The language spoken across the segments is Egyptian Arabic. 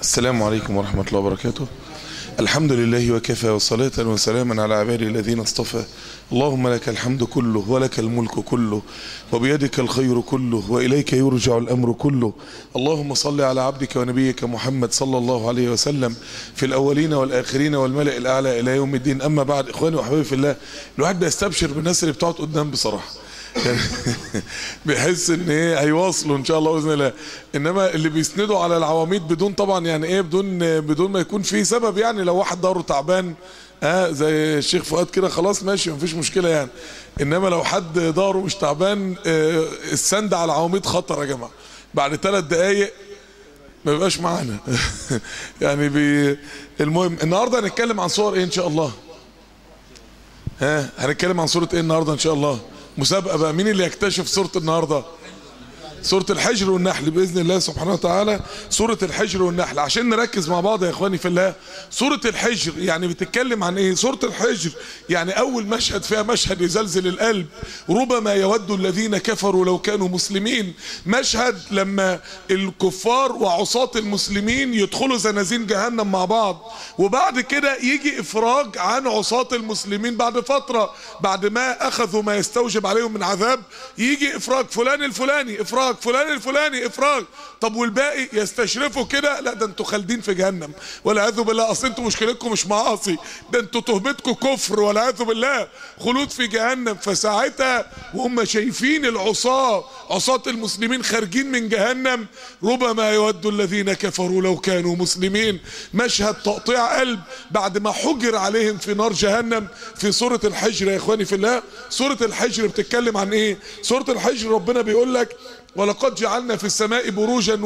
السلام عليكم ورحمة الله وبركاته الحمد لله وكفى وصلاة وسلاما على عباده الذين اصطفى اللهم لك الحمد كله ولك الملك كله وبيدك الخير كله وإليك يرجع الأمر كله اللهم صل على عبدك ونبيك محمد صلى الله عليه وسلم في الأولين والآخرين والملأ الأعلى إلى يوم الدين أما بعد إخواني وحبايبي في الله الواحد بيستبشر بالناس اللي بتقعد قدام بصراحة يعني بيحس ان ايه هيواصلوا ان شاء الله باذن الله انما اللي بيسندوا على العواميد بدون طبعا يعني ايه بدون بدون ما يكون في سبب يعني لو واحد ضهره تعبان اه زي الشيخ فؤاد كده خلاص ماشي مفيش مشكله يعني انما لو حد ضهره مش تعبان آه السند على العواميد خطر يا جماعه بعد ثلاث دقايق ما بيبقاش معانا يعني بي المهم النهارده هنتكلم عن صور ايه ان شاء الله ها هنتكلم عن صوره ايه النهارده ان شاء الله مسابقة بقى مين اللي يكتشف سورة النهاردة سورة الحجر والنحل بإذن الله سبحانه وتعالى سورة الحجر والنحل عشان نركز مع بعض يا إخواني في الله سورة الحجر يعني بتتكلم عن إيه سورة الحجر يعني أول مشهد فيها مشهد يزلزل القلب ربما يود الذين كفروا لو كانوا مسلمين مشهد لما الكفار وعصاة المسلمين يدخلوا زنازين جهنم مع بعض وبعد كده يجي إفراج عن عصاة المسلمين بعد فترة بعد ما أخذوا ما يستوجب عليهم من عذاب يجي إفراج فلان الفلاني إفراج فلان الفلاني افراج طب والباقي يستشرفوا كده لا ده انتوا خالدين في جهنم والعياذ بالله اصل انتوا مشكلتكم مش معاصي ده انتوا تهمتكم كفر والعياذ بالله خلود في جهنم فساعتها وهم شايفين العصاة عصاة المسلمين خارجين من جهنم ربما يود الذين كفروا لو كانوا مسلمين مشهد تقطيع قلب بعد ما حجر عليهم في نار جهنم في سورة الحجر يا اخواني في الله سورة الحجر بتتكلم عن ايه سورة الحجر ربنا بيقول لك ولقد جعلنا في السماء بروجا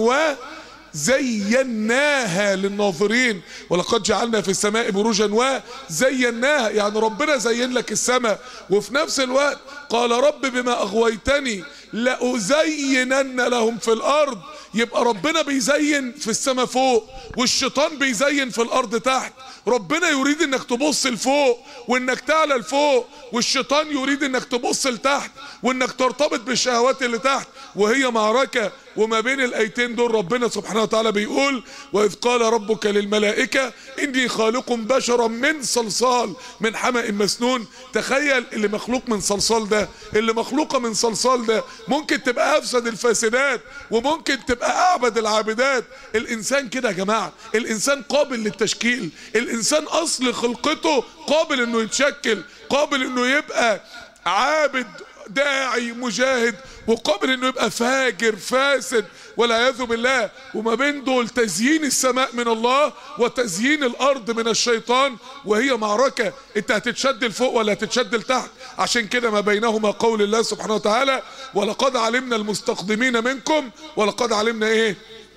وزيناها للناظرين ولقد جعلنا في السماء بروجا وزيناها يعني ربنا زين لك السماء وفي نفس الوقت قال رب بما اغويتني لأزينن لهم في الارض يبقى ربنا بيزين في السماء فوق والشيطان بيزين في الارض تحت ربنا يريد انك تبص لفوق وانك تعلى لفوق والشيطان يريد انك تبص لتحت وانك ترتبط بالشهوات اللي تحت وهي معركة وما بين الايتين دول ربنا سبحانه وتعالى بيقول واذ قال ربك للملائكة اني خالق بشرا من صلصال من حمأ مسنون تخيل اللي مخلوق من صلصال ده اللي مخلوقة من صلصال ده ممكن تبقى افسد الفاسدات وممكن تبقى اعبد العابدات الانسان كده يا جماعة الانسان قابل للتشكيل الانسان اصل خلقته قابل انه يتشكل قابل انه يبقى عابد داعي مجاهد وقابل انه يبقى فاجر فاسد والعياذ بالله وما بين دول تزيين السماء من الله وتزيين الارض من الشيطان وهي معركه انت هتتشد لفوق ولا هتتشد لتحت عشان كده ما بينهما قول الله سبحانه وتعالى ولقد علمنا المستقدمين منكم ولقد علمنا ايه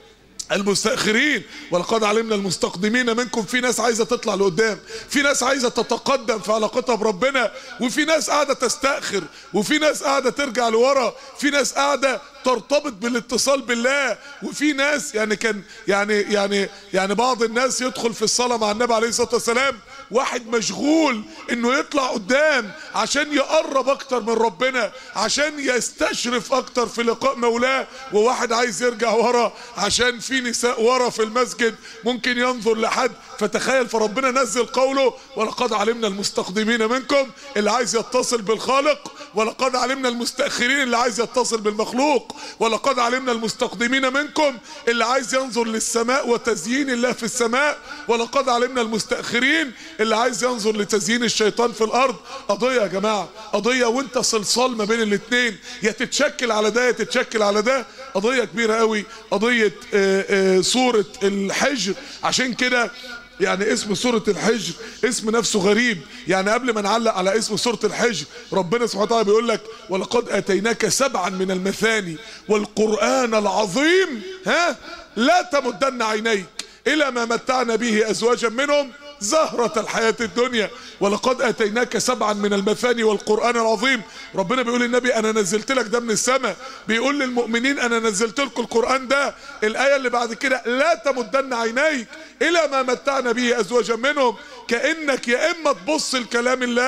المستأخرين ولقد علمنا المستقدمين منكم في ناس عايزة تطلع لقدام في ناس عايزة تتقدم في علاقتها بربنا وفي ناس قاعدة تستأخر وفي ناس قاعدة ترجع لورا في ناس قاعدة ترتبط بالاتصال بالله وفي ناس يعني كان يعني يعني يعني بعض الناس يدخل في الصلاة مع النبي عليه الصلاة والسلام واحد مشغول انه يطلع قدام عشان يقرب اكتر من ربنا عشان يستشرف اكتر في لقاء مولاه وواحد عايز يرجع ورا عشان في نساء ورا في المسجد ممكن ينظر لحد فتخيل فربنا نزل قوله ولقد علمنا المستقدمين منكم اللي عايز يتصل بالخالق ولقد علمنا المستأخرين اللي عايز يتصل بالمخلوق ولقد علمنا المستقدمين منكم اللي عايز ينظر للسماء وتزيين الله في السماء ولقد علمنا المستأخرين اللي عايز ينظر لتزيين الشيطان في الارض قضية يا جماعة قضية وانت صلصال ما بين الاتنين يا تتشكل على ده يا تتشكل على ده قضية كبيرة قوي قضية آآ آآ سورة الحجر عشان كده يعني اسم سورة الحجر اسم نفسه غريب يعني قبل ما نعلق على اسم سورة الحجر ربنا سبحانه وتعالى بيقول لك ولقد اتيناك سبعا من المثاني والقرآن العظيم ها لا تمدن عينيك الى ما متعنا به ازواجا منهم زهرة الحياة الدنيا ولقد اتيناك سبعا من المثاني والقرآن العظيم ربنا بيقول للنبي انا نزلت لك ده من السماء بيقول للمؤمنين انا نزلت لكم القرآن ده الاية اللي بعد كده لا تمدن عينيك الى ما متعنا به ازواجا منهم كأنك يا اما تبص لكلام الله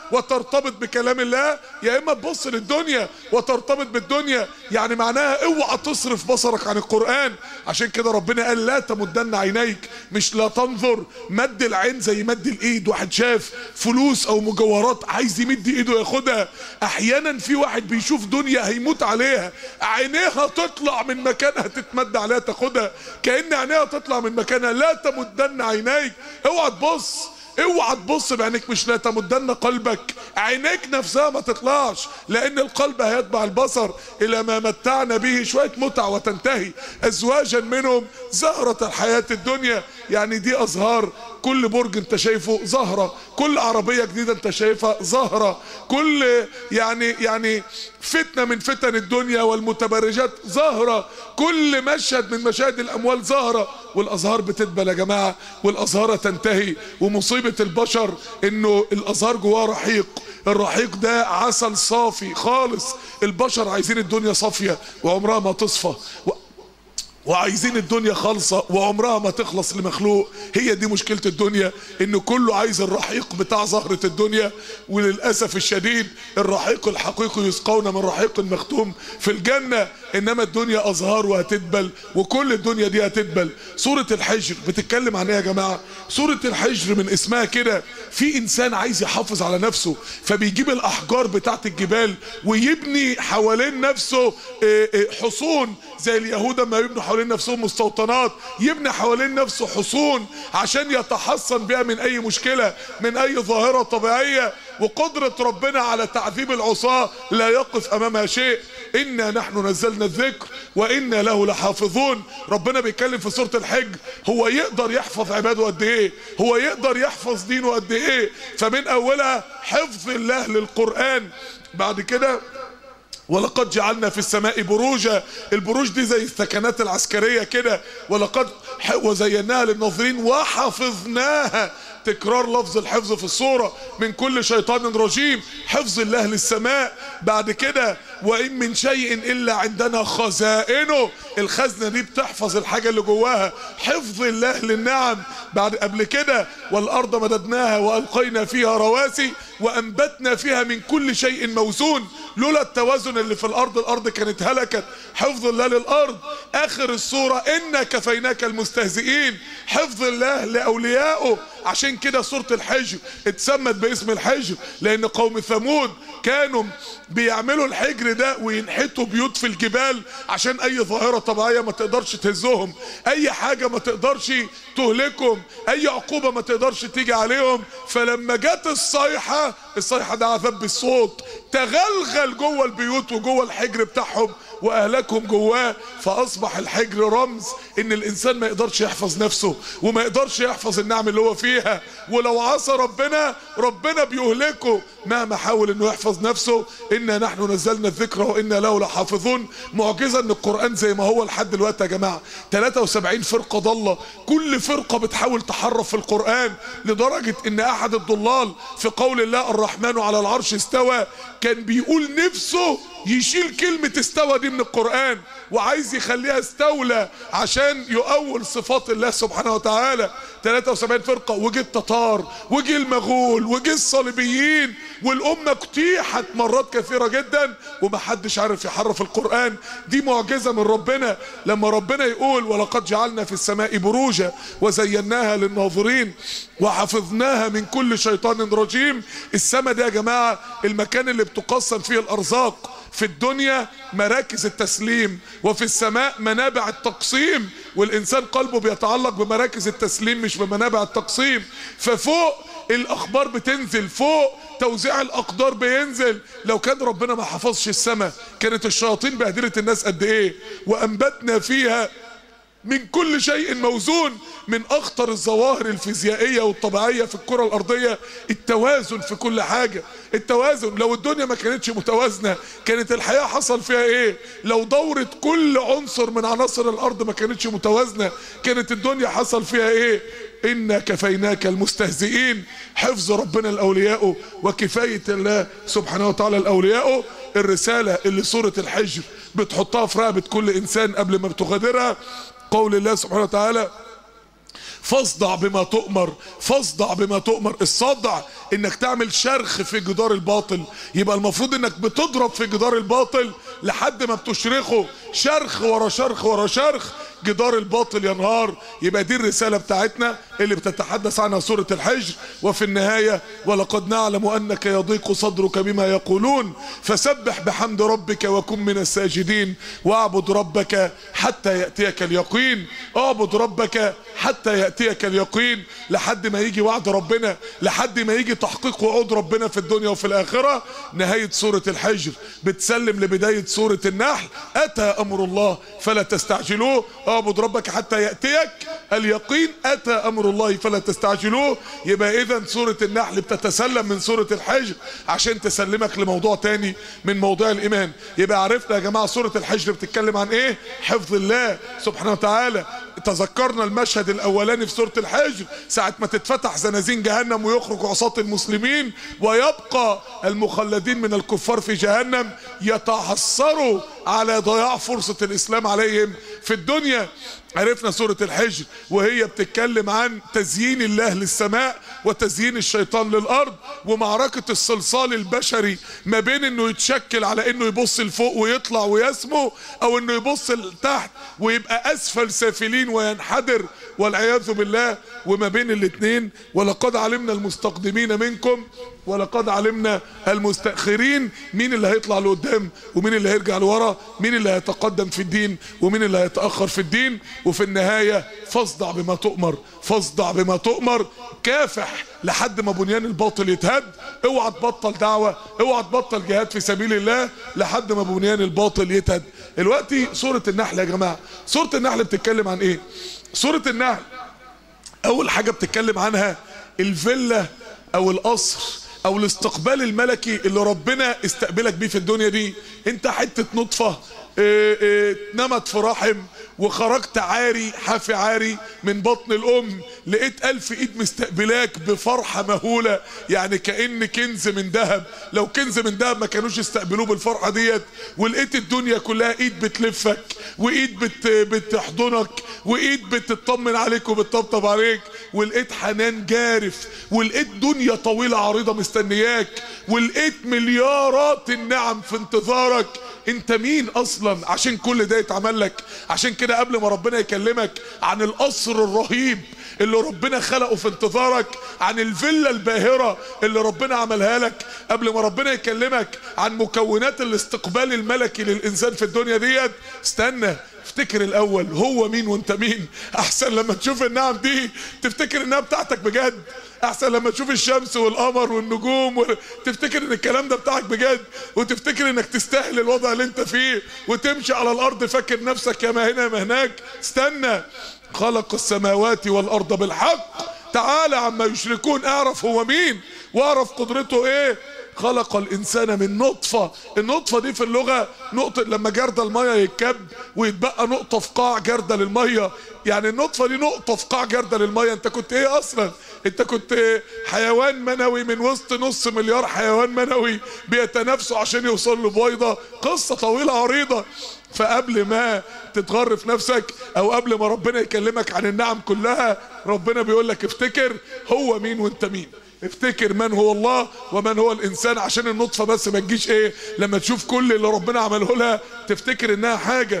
وترتبط بكلام الله يا اما تبص للدنيا وترتبط بالدنيا يعني معناها اوعى تصرف بصرك عن القرآن عشان كده ربنا قال لا تمدن عينيك مش لا تنظر مد العين زي مد الايد واحد شاف فلوس او مجوهرات عايز يمد ايده ياخدها احيانا في واحد بيشوف دنيا هيموت عليها عينيها تطلع من مكانها تتمد عليها تاخدها كأن عينيها تطلع من مكانها لا تمدن عينيك اوعى تبص اوعى تبص بعينيك مش لا تمدن قلبك عينيك نفسها ما تطلعش لان القلب هيتبع البصر الى ما متعنا به شوية متع وتنتهي ازواجا منهم زهرة الحياة الدنيا يعني دي ازهار كل برج انت شايفه زهرة كل عربية جديدة انت شايفها زهرة كل يعني يعني فتنة من فتن الدنيا والمتبرجات زهرة كل مشهد من مشاهد الاموال زهرة والازهار بتدبل يا جماعة والازهار تنتهي ومصيبة البشر انه الازهار جواه رحيق الرحيق ده عسل صافي خالص البشر عايزين الدنيا صافية وعمرها ما تصفى و... وعايزين الدنيا خالصة وعمرها ما تخلص لمخلوق هي دي مشكلة الدنيا ان كله عايز الرحيق بتاع زهرة الدنيا وللأسف الشديد الرحيق الحقيقي يسقون من رحيق مختوم في الجنة انما الدنيا ازهار وهتدبل وكل الدنيا دي هتدبل سورة الحجر بتتكلم عن ايه يا جماعة سورة الحجر من اسمها كده في انسان عايز يحافظ على نفسه فبيجيب الاحجار بتاعت الجبال ويبني حوالين نفسه حصون زي اليهود ما يبنوا حوالين نفسهم مستوطنات يبني حوالين نفسه حصون عشان يتحصن بها من اي مشكلة من اي ظاهرة طبيعية وقدرة ربنا على تعذيب العصاة لا يقف امامها شيء انا نحن نزلنا الذكر وانا له لحافظون ربنا بيتكلم في سورة الحج هو يقدر يحفظ عباده قد ايه هو يقدر يحفظ دينه قد ايه فمن اولها حفظ الله للقرآن بعد كده ولقد جعلنا في السماء بروجا البروج دي زي الثكنات العسكرية كده ولقد وزيناها للناظرين وحفظناها تكرار لفظ الحفظ في الصورة من كل شيطان رجيم حفظ الله للسماء بعد كده وإن من شيء إلا عندنا خزائنه الخزنة دي بتحفظ الحاجة اللي جواها حفظ الله للنعم بعد قبل كده والأرض مددناها وألقينا فيها رواسي وأنبتنا فيها من كل شيء موزون لولا التوازن اللي في الأرض الأرض كانت هلكت حفظ الله للأرض آخر الصورة إنا كفيناك المستهزئين حفظ الله لأوليائه عشان كده سورة الحجر اتسمت باسم الحجر لأن قوم ثمود كانوا بيعملوا الحجر ده وينحتوا بيوت في الجبال عشان أي ظاهرة طبيعية ما تقدرش تهزهم أي حاجة ما تقدرش تهلكهم أي عقوبة ما تقدرش تيجي عليهم فلما جت الصيحة الصيحة ده عذاب بالصوت تغلغل جوه البيوت وجوه الحجر بتاعهم واهلكهم جواه فاصبح الحجر رمز ان الانسان ما يقدرش يحفظ نفسه وما يقدرش يحفظ النعم اللي هو فيها ولو عصى ربنا ربنا بيهلكه مهما حاول انه يحفظ نفسه انا نحن نزلنا الذكر وانا له لحافظون معجزه ان القران زي ما هو لحد دلوقتي يا جماعه 73 فرقه ضاله كل فرقه بتحاول تحرف في القران لدرجه ان احد الضلال في قول الله الرحمن على العرش استوى كان بيقول نفسه يشيل كلمة استوى دي من القرآن وعايز يخليها استولى عشان يؤول صفات الله سبحانه وتعالى 73 فرقة وجه التتار وجه المغول وجه الصليبيين والأمة اجتيحت مرات كثيرة جدا ومحدش عارف يحرف القرآن دي معجزة من ربنا لما ربنا يقول ولقد جعلنا في السماء بروجا وزيناها للناظرين وحفظناها من كل شيطان رجيم السماء ده يا جماعة المكان اللي بتقسم فيه الأرزاق في الدنيا مراكز التسليم وفي السماء منابع التقسيم والإنسان قلبه بيتعلق بمراكز التسليم مش بمنابع التقسيم ففوق الأخبار بتنزل فوق توزيع الأقدار بينزل لو كان ربنا ما حفظش السماء كانت الشياطين بهدلت الناس قد إيه وأنبتنا فيها من كل شيء موزون من اخطر الظواهر الفيزيائيه والطبيعيه في الكره الارضيه التوازن في كل حاجه التوازن لو الدنيا ما كانتش متوازنه كانت الحياه حصل فيها ايه لو دوره كل عنصر من عناصر الارض ما كانتش متوازنه كانت الدنيا حصل فيها ايه إنا كفيناك المستهزئين حفظ ربنا الأولياء وكفاية الله سبحانه وتعالى الأولياء الرسالة اللي سورة الحجر بتحطها في رقبة كل إنسان قبل ما بتغادرها قول الله سبحانه وتعالى فاصدع بما تؤمر فاصدع بما تؤمر الصدع انك تعمل شرخ في جدار الباطل يبقى المفروض انك بتضرب في جدار الباطل لحد ما بتشرخه شرخ ورا شرخ ورا شرخ جدار الباطل ينهار يبقى دي الرسالة بتاعتنا اللي بتتحدث عنها سورة الحجر وفي النهاية ولقد نعلم أنك يضيق صدرك بما يقولون فسبح بحمد ربك وكن من الساجدين واعبد ربك حتى يأتيك اليقين اعبد ربك حتى يأتيك اليقين لحد ما يجي وعد ربنا لحد ما يجي تحقيق وعود ربنا في الدنيا وفي الآخرة نهاية سورة الحجر بتسلم لبداية سورة النحل أتى أمر الله فلا تستعجلوه اعبد ربك حتى يأتيك اليقين أتى أمر الله فلا تستعجلوه يبقى إذا سورة النحل بتتسلم من سورة الحجر عشان تسلمك لموضوع تاني من موضوع الإيمان يبقى عرفنا يا جماعة سورة الحجر بتتكلم عن إيه حفظ الله سبحانه وتعالى تذكرنا المشهد الاولاني في سورة الحجر ساعة ما تتفتح زنازين جهنم ويخرج عصاة المسلمين ويبقى المخلدين من الكفار في جهنم يتحسروا على ضياع فرصة الاسلام عليهم في الدنيا عرفنا سورة الحجر وهي بتتكلم عن تزيين الله للسماء وتزيين الشيطان للأرض ومعركة الصلصال البشري ما بين انه يتشكل على انه يبص لفوق ويطلع ويسمو او انه يبص لتحت ويبقى اسفل سافلين وينحدر والعياذ بالله وما بين الاثنين ولقد علمنا المستقدمين منكم ولقد علمنا المستأخرين مين اللي هيطلع لقدام ومين اللي هيرجع لورا مين اللي هيتقدم في الدين ومين اللي هيتأخر في الدين وفي النهاية فاصدع بما تؤمر فاصدع بما تؤمر كافح لحد ما بنيان الباطل يتهد اوعى تبطل دعوة اوعى تبطل جهاد في سبيل الله لحد ما بنيان الباطل يتهد دلوقتي سورة النحل يا جماعة سورة النحل بتتكلم عن ايه سورة النحل اول حاجة بتتكلم عنها الفيلا او القصر او الاستقبال الملكي اللي ربنا استقبلك بيه في الدنيا دي انت حتة نطفة اه اه نمت في رحم وخرجت عاري حافي عاري من بطن الام لقيت الف ايد مستقبلاك بفرحة مهولة يعني كأن كنز من ذهب لو كنز من ذهب ما كانوش يستقبلوه بالفرحة ديت ولقيت الدنيا كلها ايد بتلفك وايد بت بتحضنك وايد بتطمن عليك وبتطبطب عليك ولقيت حنان جارف ولقيت دنيا طويلة عريضة مستنياك ولقيت مليارات النعم في انتظارك انت مين اصلا عشان كل ده يتعمل لك عشان كده قبل ما ربنا يكلمك عن القصر الرهيب اللي ربنا خلقه في انتظارك عن الفيلا الباهرة اللي ربنا عملها لك قبل ما ربنا يكلمك عن مكونات الاستقبال الملكي للإنسان في الدنيا ديت استنى افتكر الاول هو مين وانت مين احسن لما تشوف النعم دي تفتكر انها بتاعتك بجد احسن لما تشوف الشمس والقمر والنجوم و... تفتكر ان الكلام ده بتاعك بجد وتفتكر انك تستاهل الوضع اللي انت فيه وتمشي على الارض فاكر نفسك يا ما هنا يا ما هناك استنى خلق السماوات والارض بالحق تعالى عما يشركون اعرف هو مين واعرف قدرته ايه خلق الانسان من نطفة النطفة دي في اللغة نقطة لما جردل المية يتكب ويتبقى نقطة في قاع جردل المية يعني النطفة دي نقطة في قاع جردل المية انت كنت ايه اصلا انت كنت حيوان منوي من وسط نص مليار حيوان منوي بيتنافسوا عشان يوصلوا لبويضة قصة طويلة عريضة فقبل ما تتغر في نفسك او قبل ما ربنا يكلمك عن النعم كلها ربنا بيقول لك افتكر هو مين وانت مين افتكر من هو الله ومن هو الانسان عشان النطفه بس ما تجيش ايه لما تشوف كل اللي ربنا عمله لها تفتكر انها حاجه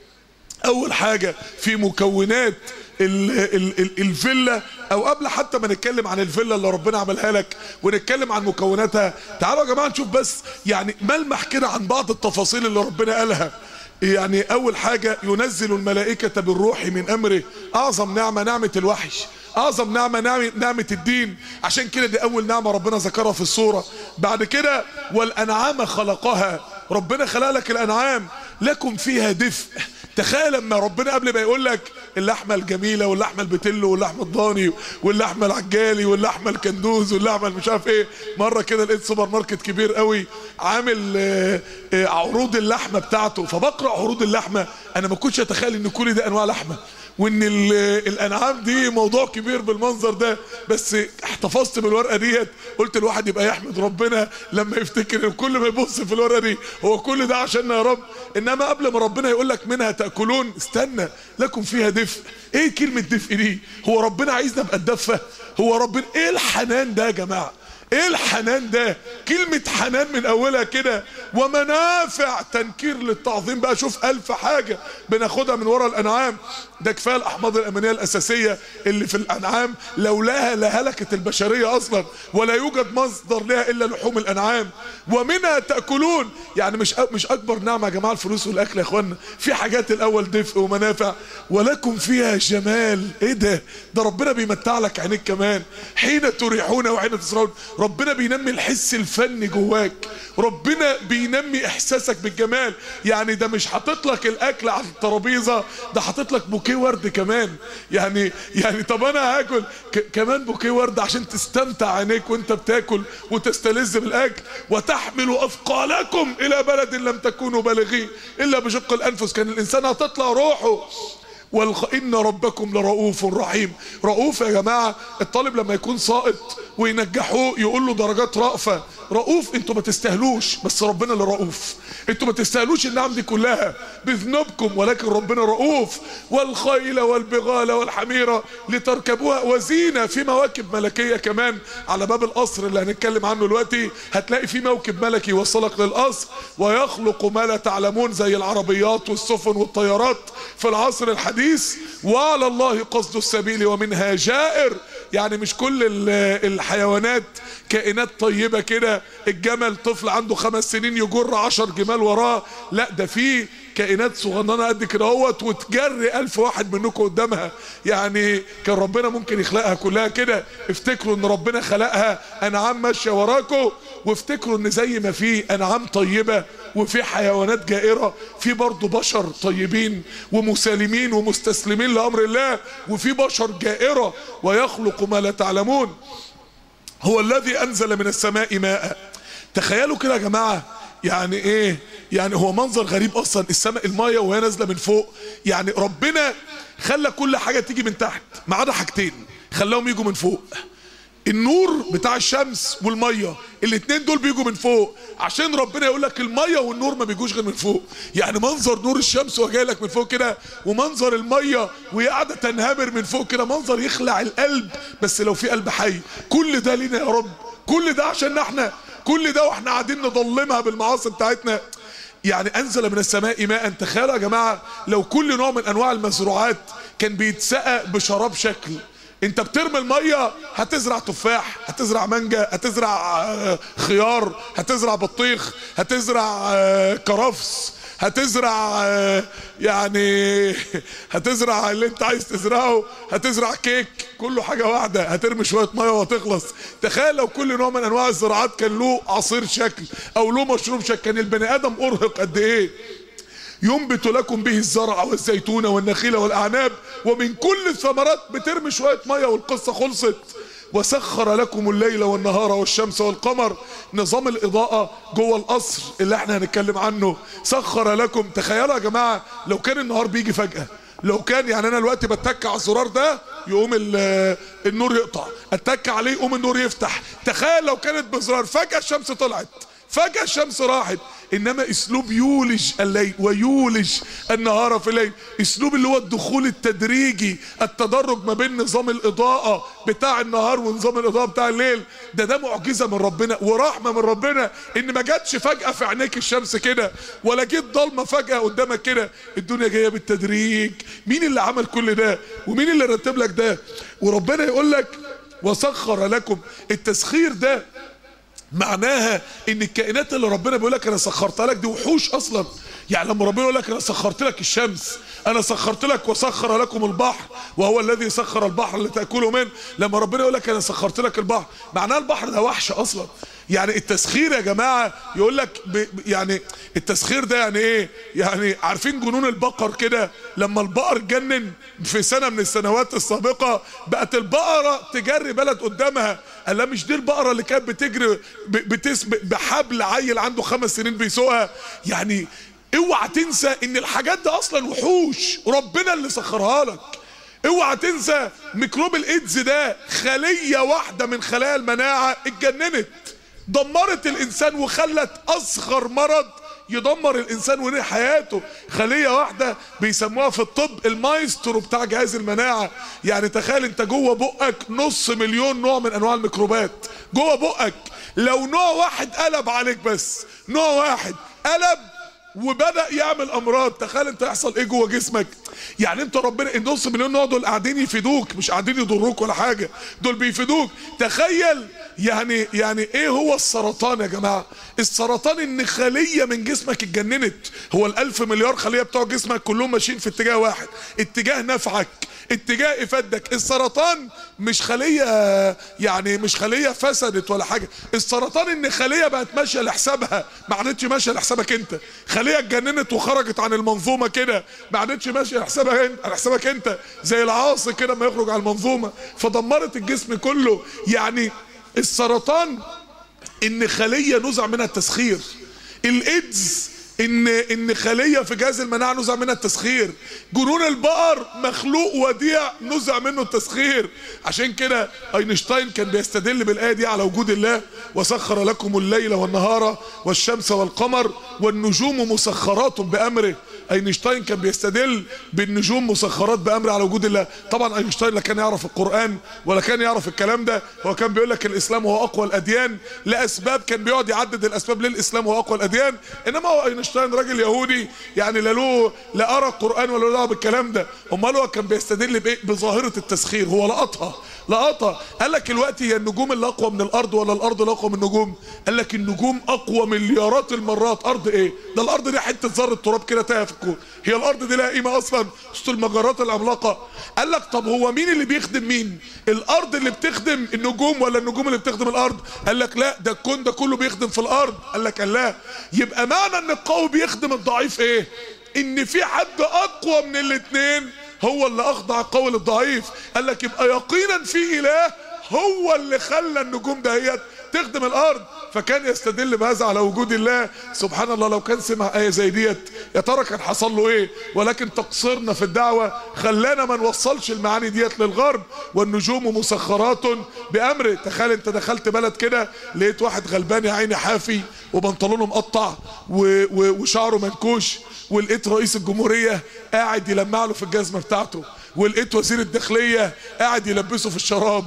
اول حاجه في مكونات ال ال ال الفيلا او قبل حتى ما نتكلم عن الفيلا اللي ربنا عملها لك ونتكلم عن مكوناتها تعالوا يا جماعه نشوف بس يعني ملمح كده عن بعض التفاصيل اللي ربنا قالها يعني اول حاجة ينزل الملائكة بالروح من امره اعظم نعمة نعمة الوحي اعظم نعمة نعمة, نعمة الدين عشان كده دي اول نعمة ربنا ذكرها في الصورة بعد كده والانعام خلقها ربنا خلق لك الانعام لكم فيها دفء تخيل لما ربنا قبل ما يقول لك اللحمه الجميله واللحمه البتلو واللحمه الضاني واللحمه العجالي واللحمه الكندوز واللحمه مش عارف ايه مره كده لقيت سوبر ماركت كبير قوي عامل آه، آه، عروض اللحمه بتاعته فبقرا عروض اللحمه انا ما كنتش اتخيل ان كل ده انواع لحمه وان ال- الانعام دي موضوع كبير بالمنظر ده بس احتفظت بالورقه ديت قلت الواحد يبقى يحمد ربنا لما يفتكر إن كل ما يبص في الورقه دي هو كل ده عشان يا رب انما قبل ما ربنا يقول لك منها تاكلون استنى لكم فيها دفء ايه كلمه دفء دي هو ربنا عايزنا نبقى ندفى هو ربنا ايه الحنان ده يا جماعه ايه الحنان ده كلمة حنان من اولها كده ومنافع تنكير للتعظيم بقى شوف الف حاجة بناخدها من ورا الانعام ده كفاية الاحماض الامينية الاساسية اللي في الانعام لولاها لهلكت البشرية اصلا ولا يوجد مصدر لها الا لحوم الانعام ومنها تاكلون يعني مش مش اكبر نعمة يا جماعة الفلوس والاكل يا اخوانا في حاجات الاول دفء ومنافع ولكم فيها جمال ايه ده ده ربنا بيمتع لك عينيك كمان حين تريحون وحين تسرون ربنا بينمي الحس الفني جواك ربنا بينمي احساسك بالجمال يعني ده مش حاطط لك الاكل على الترابيزه ده حاطط لك بوكيه ورد كمان يعني يعني طب انا هاكل ك- كمان بوكيه ورد عشان تستمتع عينيك وانت بتاكل وتستلذ بالاكل وتحملوا اثقالكم الى بلد لم تكونوا بالغيه الا بشق الانفس كان الانسان هتطلع روحه والخ... إن ربكم لرؤوف رحيم رؤوف يا جماعة الطالب لما يكون ساقط وينجحوه يقول له درجات رأفة رؤوف انتوا ما تستاهلوش بس ربنا اللي رؤوف انتوا ما تستاهلوش النعم دي كلها بذنوبكم ولكن ربنا رؤوف والخيل والبغال والحميرة لتركبوها وزينة في مواكب ملكية كمان على باب القصر اللي هنتكلم عنه دلوقتي هتلاقي في موكب ملكي يوصلك للقصر ويخلق ما لا تعلمون زي العربيات والسفن والطيارات في العصر الحديث وعلى الله قصد السبيل ومنها جائر يعني مش كل ال- الحيوانات كائنات طيبة كده الجمل طفل عنده خمس سنين يجر عشر جمال وراه لا ده في كائنات صغننه قد كده اهوت وتجري الف واحد منكم قدامها يعني كان ربنا ممكن يخلقها كلها كده افتكروا ان ربنا خلقها انعام ماشيه وراكم وافتكروا ان زي ما في انعام طيبه وفي حيوانات جائره في برضه بشر طيبين ومسالمين ومستسلمين لامر الله وفي بشر جائره ويخلق ما لا تعلمون هو الذي انزل من السماء ماء تخيلوا كده يا جماعه يعني ايه يعني هو منظر غريب اصلا السماء المايه وهي نازله من فوق يعني ربنا خلى كل حاجه تيجي من تحت ما عدا حاجتين خلاهم يجوا من فوق النور بتاع الشمس والميه الاتنين دول بيجوا من فوق عشان ربنا يقول لك الميه والنور ما بيجوش غير من فوق يعني منظر نور الشمس وهو جاي لك من فوق كده ومنظر الميه وهي قاعده تنهمر من فوق كده منظر يخلع القلب بس لو في قلب حي كل ده لينا يا رب كل ده عشان احنا كل ده واحنا قاعدين نضلمها بالمعاصي بتاعتنا يعني انزل من السماء ماء تخيلوا يا جماعه لو كل نوع من انواع المزروعات كان بيتسقى بشراب شكل انت بترمي الميه هتزرع تفاح هتزرع مانجا هتزرع آه، خيار هتزرع بطيخ هتزرع آه، كرفس هتزرع آه، يعني هتزرع اللي انت عايز تزرعه هتزرع كيك كله حاجه واحده هترمي شويه ميه وهتخلص تخيل لو كل نوع من انواع الزراعات كان له عصير شكل او له مشروب شكل كان البني ادم ارهق قد ايه ينبت لكم به الزرع والزيتون والنخيل والاعناب ومن كل الثمرات بترمي شويه ميه والقصه خلصت وسخر لكم الليل والنهار والشمس والقمر نظام الاضاءه جوه القصر اللي احنا هنتكلم عنه سخر لكم تخيلوا يا جماعه لو كان النهار بيجي فجاه لو كان يعني انا دلوقتي بتك على الزرار ده يقوم ال- النور يقطع اتك عليه يقوم النور يفتح تخيل لو كانت بزرار فجاه الشمس طلعت فجأة الشمس راحت انما اسلوب يولج الليل ويولج النهار في الليل اسلوب اللي هو الدخول التدريجي التدرج ما بين نظام الاضاءة بتاع النهار ونظام الاضاءة بتاع الليل ده ده معجزة من ربنا ورحمة من ربنا ان ما جاتش فجأة في عينيك الشمس كده ولا جيت ضلمة فجأة قدامك كده الدنيا جاية بالتدريج مين اللي عمل كل ده ومين اللي رتب لك ده وربنا يقول لك وسخر لكم التسخير ده معناها ان الكائنات اللي ربنا بيقول لك انا سخرتها لك دي وحوش اصلا يعني لما ربنا يقول لك انا سخرت لك الشمس انا سخرت لك وسخر لكم البحر وهو الذي سخر البحر لتاكلوا منه لما ربنا يقول لك انا سخرت لك البحر معناها البحر ده وحش اصلا يعني التسخير يا جماعه يقول لك ب... ب- يعني التسخير ده يعني ايه يعني عارفين جنون البقر كده لما البقر اتجنن في سنه من السنوات السابقه بقت البقره تجري بلد قدامها قال لا مش دي البقره اللي كانت بتجري ب... بتسبق بحبل عيل عنده خمس سنين بيسوقها يعني اوعى تنسى ان الحاجات دي اصلا وحوش ربنا اللي سخرها لك اوعى تنسى ميكروب الايدز ده خليه واحده من خلايا المناعه اتجننت دمرت الانسان وخلت اصغر مرض يدمر الانسان ونهي حياته خليه واحده بيسموها في الطب المايسترو بتاع جهاز المناعه يعني تخيل انت جوه بقك نص مليون نوع من انواع الميكروبات جوه بقك لو نوع واحد قلب عليك بس نوع واحد قلب وبدا يعمل امراض تخيل انت يحصل ايه جوه جسمك يعني انت ربنا النص مليون نوع دول قاعدين يفيدوك مش قاعدين يضروك ولا حاجه دول بيفيدوك تخيل يعني يعني ايه هو السرطان يا جماعه السرطان ان خليه من جسمك اتجننت هو الالف مليار خليه بتوع جسمك كلهم ماشيين في اتجاه واحد اتجاه نفعك اتجاه افادك السرطان مش خليه يعني مش خليه فسدت ولا حاجه السرطان ان خليه بقت ماشيه لحسابها ما عادتش ماشيه لحسابك انت خليه اتجننت وخرجت عن المنظومه كده ما عادتش ماشيه لحسابها انت لحسابك انت زي العاصي كده ما يخرج عن المنظومه فدمرت الجسم كله يعني السرطان ان خليه نزع منها التسخير الايدز ان ان خليه في جهاز المناعه نزع منها التسخير جنون البقر مخلوق وديع نزع منه التسخير عشان كده اينشتاين كان بيستدل بالايه دي على وجود الله وسخر لكم الليل والنهار والشمس والقمر والنجوم مسخرات بامره اينشتاين كان بيستدل بالنجوم مسخرات بامر على وجود الله طبعا اينشتاين لا كان يعرف القران ولا كان يعرف الكلام ده هو كان بيقول لك الاسلام هو اقوى الاديان لاسباب كان بيقعد يعدد الاسباب للاسلام هو اقوى الاديان انما هو اينشتاين راجل يهودي يعني لا له لا قرا القران ولا له دعوه بالكلام ده امال هو كان بيستدل بايه بظاهره التسخير هو لقطها لقطها قال لك الوقت هي النجوم اللي اقوى من الارض ولا الارض اللي اقوى من النجوم قال لك النجوم اقوى مليارات المرات ارض ايه ده الارض دي حته ذره تراب كده تايه في الكون هي الارض دي لها قيمه اصلا وسط المجرات العملاقه قال لك طب هو مين اللي بيخدم مين الارض اللي بتخدم النجوم ولا النجوم اللي بتخدم الارض قال لك لا ده الكون ده كله بيخدم في الارض قال لك لا يبقى معنى ان القوي بيخدم الضعيف ايه ان في حد اقوى من الاثنين هو اللي اخضع القول الضعيف قال لك يبقى يقينا في اله هو اللي خلى النجوم دهيت تخدم الارض فكان يستدل بهذا على وجود الله سبحان الله لو كان سمع ايه زي ديت يا ترى كان حصل له ايه ولكن تقصيرنا في الدعوه خلانا ما نوصلش المعاني ديت للغرب والنجوم مسخرات بامره تخيل انت دخلت بلد كده لقيت واحد غلبان يا عيني حافي وبنطلونه مقطع و... و... وشعره منكوش ولقيت رئيس الجمهوريه قاعد يلمع له في الجزمه بتاعته ولقيت وزير الداخليه قاعد يلبسه في الشراب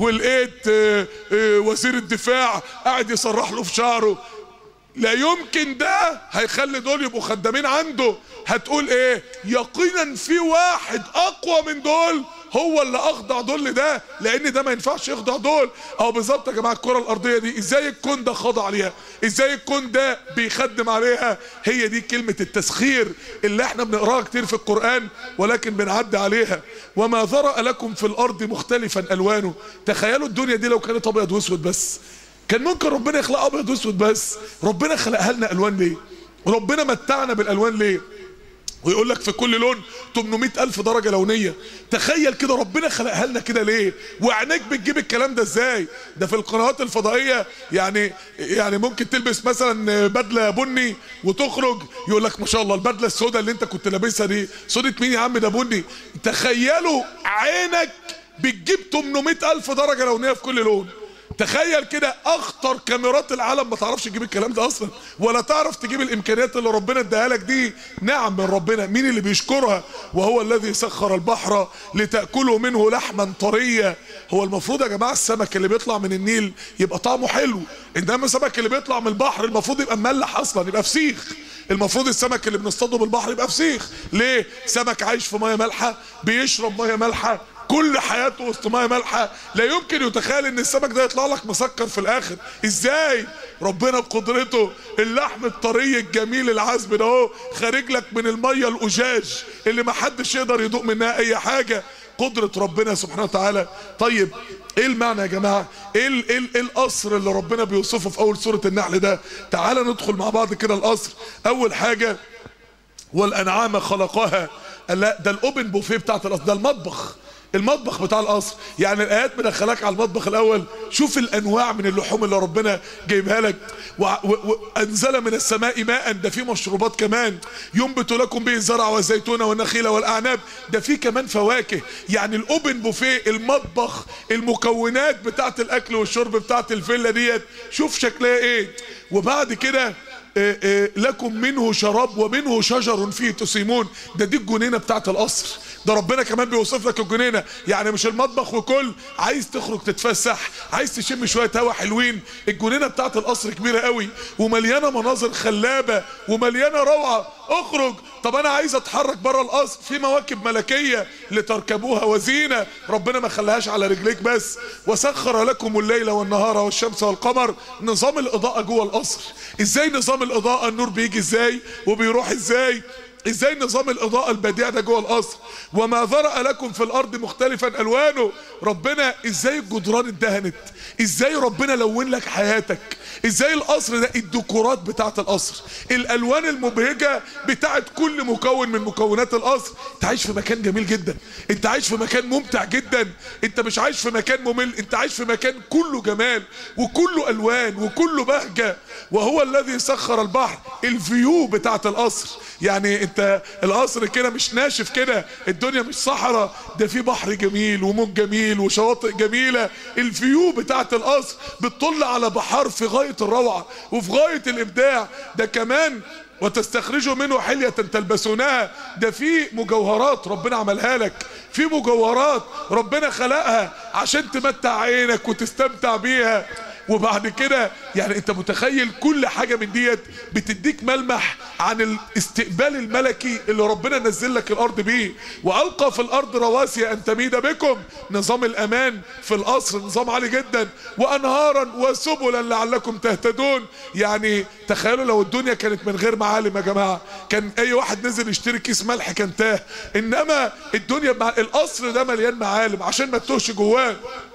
ولقيت آه، آه، وزير الدفاع قاعد يسرح له في شعره لا يمكن ده هيخلي دول يبقوا خدامين عنده هتقول ايه يقينا في واحد اقوى من دول هو اللي اخضع دول لده لان ده ما ينفعش يخضع دول او بالظبط يا جماعه الكره الارضيه دي ازاي الكون ده خضع ليها ازاي الكون ده بيخدم عليها هي دي كلمه التسخير اللي احنا بنقراها كتير في القران ولكن بنعدي عليها وما ذرأ لكم في الارض مختلفا الوانه تخيلوا الدنيا دي لو كانت ابيض واسود بس كان ممكن ربنا يخلق ابيض واسود بس ربنا خلقها لنا الوان ليه ربنا متعنا بالالوان ليه ويقول لك في كل لون 800 ألف درجة لونية تخيل كده ربنا خلقها لنا كده ليه وعينيك بتجيب الكلام ده ازاي ده في القنوات الفضائية يعني يعني ممكن تلبس مثلا بدلة بني وتخرج يقول لك ما شاء الله البدلة السوداء اللي انت كنت لابسها دي سودة مين يا عم ده بني تخيلوا عينك بتجيب 800 ألف درجة لونية في كل لون تخيل كده اخطر كاميرات العالم ما تعرفش تجيب الكلام ده اصلا ولا تعرف تجيب الامكانيات اللي ربنا اداها لك دي نعم من ربنا مين اللي بيشكرها وهو الذي سخر البحر لتاكلوا منه لحما طريا هو المفروض يا جماعه السمك اللي بيطلع من النيل يبقى طعمه حلو انما السمك اللي بيطلع من البحر المفروض يبقى مملح اصلا يبقى فسيخ المفروض السمك اللي بنصطاده بالبحر يبقى فسيخ ليه سمك عايش في ميه مالحه بيشرب ميه مالحه كل حياته وسط ميه مالحه لا يمكن يتخيل ان السمك ده يطلع لك مسكر في الاخر ازاي ربنا بقدرته اللحم الطري الجميل العذب ده اهو خارج لك من الميه الاجاج اللي ما حدش يقدر يدوق منها اي حاجه قدرة ربنا سبحانه وتعالى طيب ايه المعنى يا جماعة ايه, ال ايه, ال ايه القصر اللي ربنا بيوصفه في اول سورة النحل ده تعالى ندخل مع بعض كده القصر اول حاجة والانعام خلقها لا ده الاوبن بوفيه بتاعت القصر ده المطبخ المطبخ بتاع القصر يعني الايات مدخلاك على المطبخ الاول شوف الانواع من اللحوم اللي ربنا جايبها لك وانزل من السماء ماء ده في مشروبات كمان ينبت لكم به الزرع والزيتون والنخيل والاعناب ده في كمان فواكه يعني الاوبن بوفيه المطبخ المكونات بتاعت الاكل والشرب بتاعت الفيلا ديت شوف شكلها ايه وبعد كده آه، آه، لكم منه شراب ومنه شجر فيه تسيمون ده دي الجنينه بتاعت القصر ده ربنا كمان بيوصف لك الجنينه يعني مش المطبخ وكل عايز تخرج تتفسح عايز تشم شويه هوا حلوين الجنينه بتاعت القصر كبيره قوي ومليانه مناظر خلابه ومليانه روعه اخرج طب انا عايز اتحرك بره القصر في مواكب ملكيه لتركبوها وزينه ربنا ما خلاهاش على رجليك بس وسخر لكم الليل والنهار والشمس والقمر نظام الاضاءه جوه القصر ازاي نظام الاضاءه النور بيجي ازاي وبيروح ازاي ازاي نظام الاضاءة البديع ده جوه القصر وما ذرأ لكم في الارض مختلفا الوانه ربنا ازاي الجدران اتدهنت ازاي ربنا لون لك حياتك ازاي القصر ده الديكورات بتاعت القصر الالوان المبهجة بتاعت كل مكون من مكونات القصر انت عايش في مكان جميل جدا انت عايش في مكان ممتع جدا انت مش عايش في مكان ممل انت عايش في مكان كله جمال وكله الوان وكله بهجة وهو الذي سخر البحر الفيو بتاعت القصر يعني انت القصر كده مش ناشف كده الدنيا مش صحراء ده في بحر جميل وموج جميل وشواطئ جميلة الفيو بتاعت القصر بتطل على بحار في غاية الروعة وفي غاية الابداع ده كمان وتستخرجوا منه حلية تلبسونها ده في مجوهرات ربنا عملها لك في مجوهرات ربنا خلقها عشان تمتع عينك وتستمتع بيها وبعد كده يعني انت متخيل كل حاجة من ديت بتديك ملمح عن الاستقبال الملكي اللي ربنا نزل لك الارض بيه والقى في الارض رواسي ان تميد بكم نظام الامان في القصر نظام عالي جدا وانهارا وسبلا لعلكم تهتدون يعني تخيلوا لو الدنيا كانت من غير معالم يا جماعة كان اي واحد نزل يشتري كيس ملح كان تاه انما الدنيا مع القصر ده مليان معالم عشان ما تتوهش جواه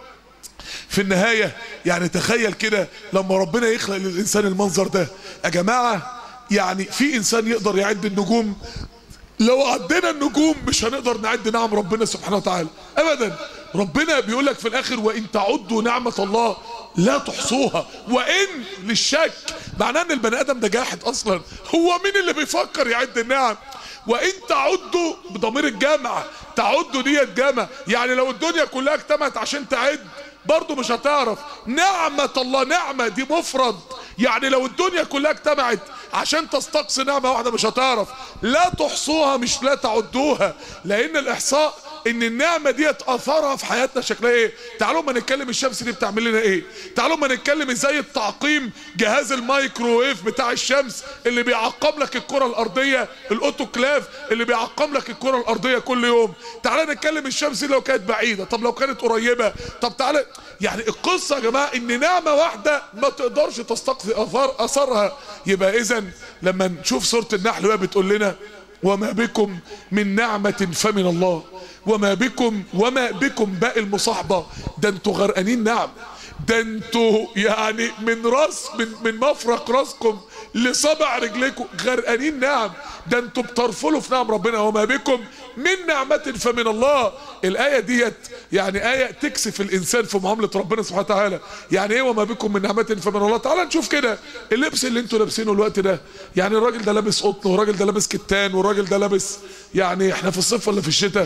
في النهاية يعني تخيل كده لما ربنا يخلق للإنسان المنظر ده يا جماعة يعني في إنسان يقدر يعد النجوم لو عدينا النجوم مش هنقدر نعد نعم ربنا سبحانه وتعالى أبدا ربنا بيقول لك في الآخر وإن تعدوا نعمة الله لا تحصوها وإن للشك معناه أن البني آدم ده جاحد أصلا هو مين اللي بيفكر يعد النعم وإن تعدوا بضمير الجامعة تعدوا ديت جامعة يعني لو الدنيا كلها اجتمعت عشان تعد برضه مش هتعرف نعمة الله نعمة دي مفرد يعني لو الدنيا كلها اجتمعت عشان تستقصي نعمة واحدة مش هتعرف لا تحصوها مش لا تعدوها لان الاحصاء ان النعمة ديت اثرها في حياتنا شكلها ايه تعالوا ما نتكلم الشمس دي بتعمل لنا ايه تعالوا ما نتكلم ازاي التعقيم جهاز الميكروويف بتاع الشمس اللي بيعقم لك الكرة الارضية الاوتوكلاف اللي بيعقم لك الكرة الارضية كل يوم تعالى نتكلم الشمس دي لو كانت بعيدة طب لو كانت قريبة طب تعالى يعني القصة يا جماعة ان نعمة واحدة ما تقدرش تستقصي اثار اثرها يبقى اذا لما نشوف سورة النحل بقى بتقول لنا وما بكم من نعمة فمن الله وما بكم وما بكم باقي المصاحبة ده انتوا غرقانين نعم ده انتوا يعني من راس من من مفرق راسكم لصبع رجليكم غرقانين نعم ده انتوا بترفلوا في نعم ربنا وما بكم من نعمة فمن الله الآية ديت يعني آية تكسف الإنسان في معاملة ربنا سبحانه وتعالى يعني إيه وما بكم من نعمة فمن الله تعالى نشوف كده اللبس اللي انتوا لابسينه الوقت ده يعني الراجل ده لابس قطن والراجل ده لابس كتان والراجل ده لابس يعني احنا في الصيف ولا في الشتاء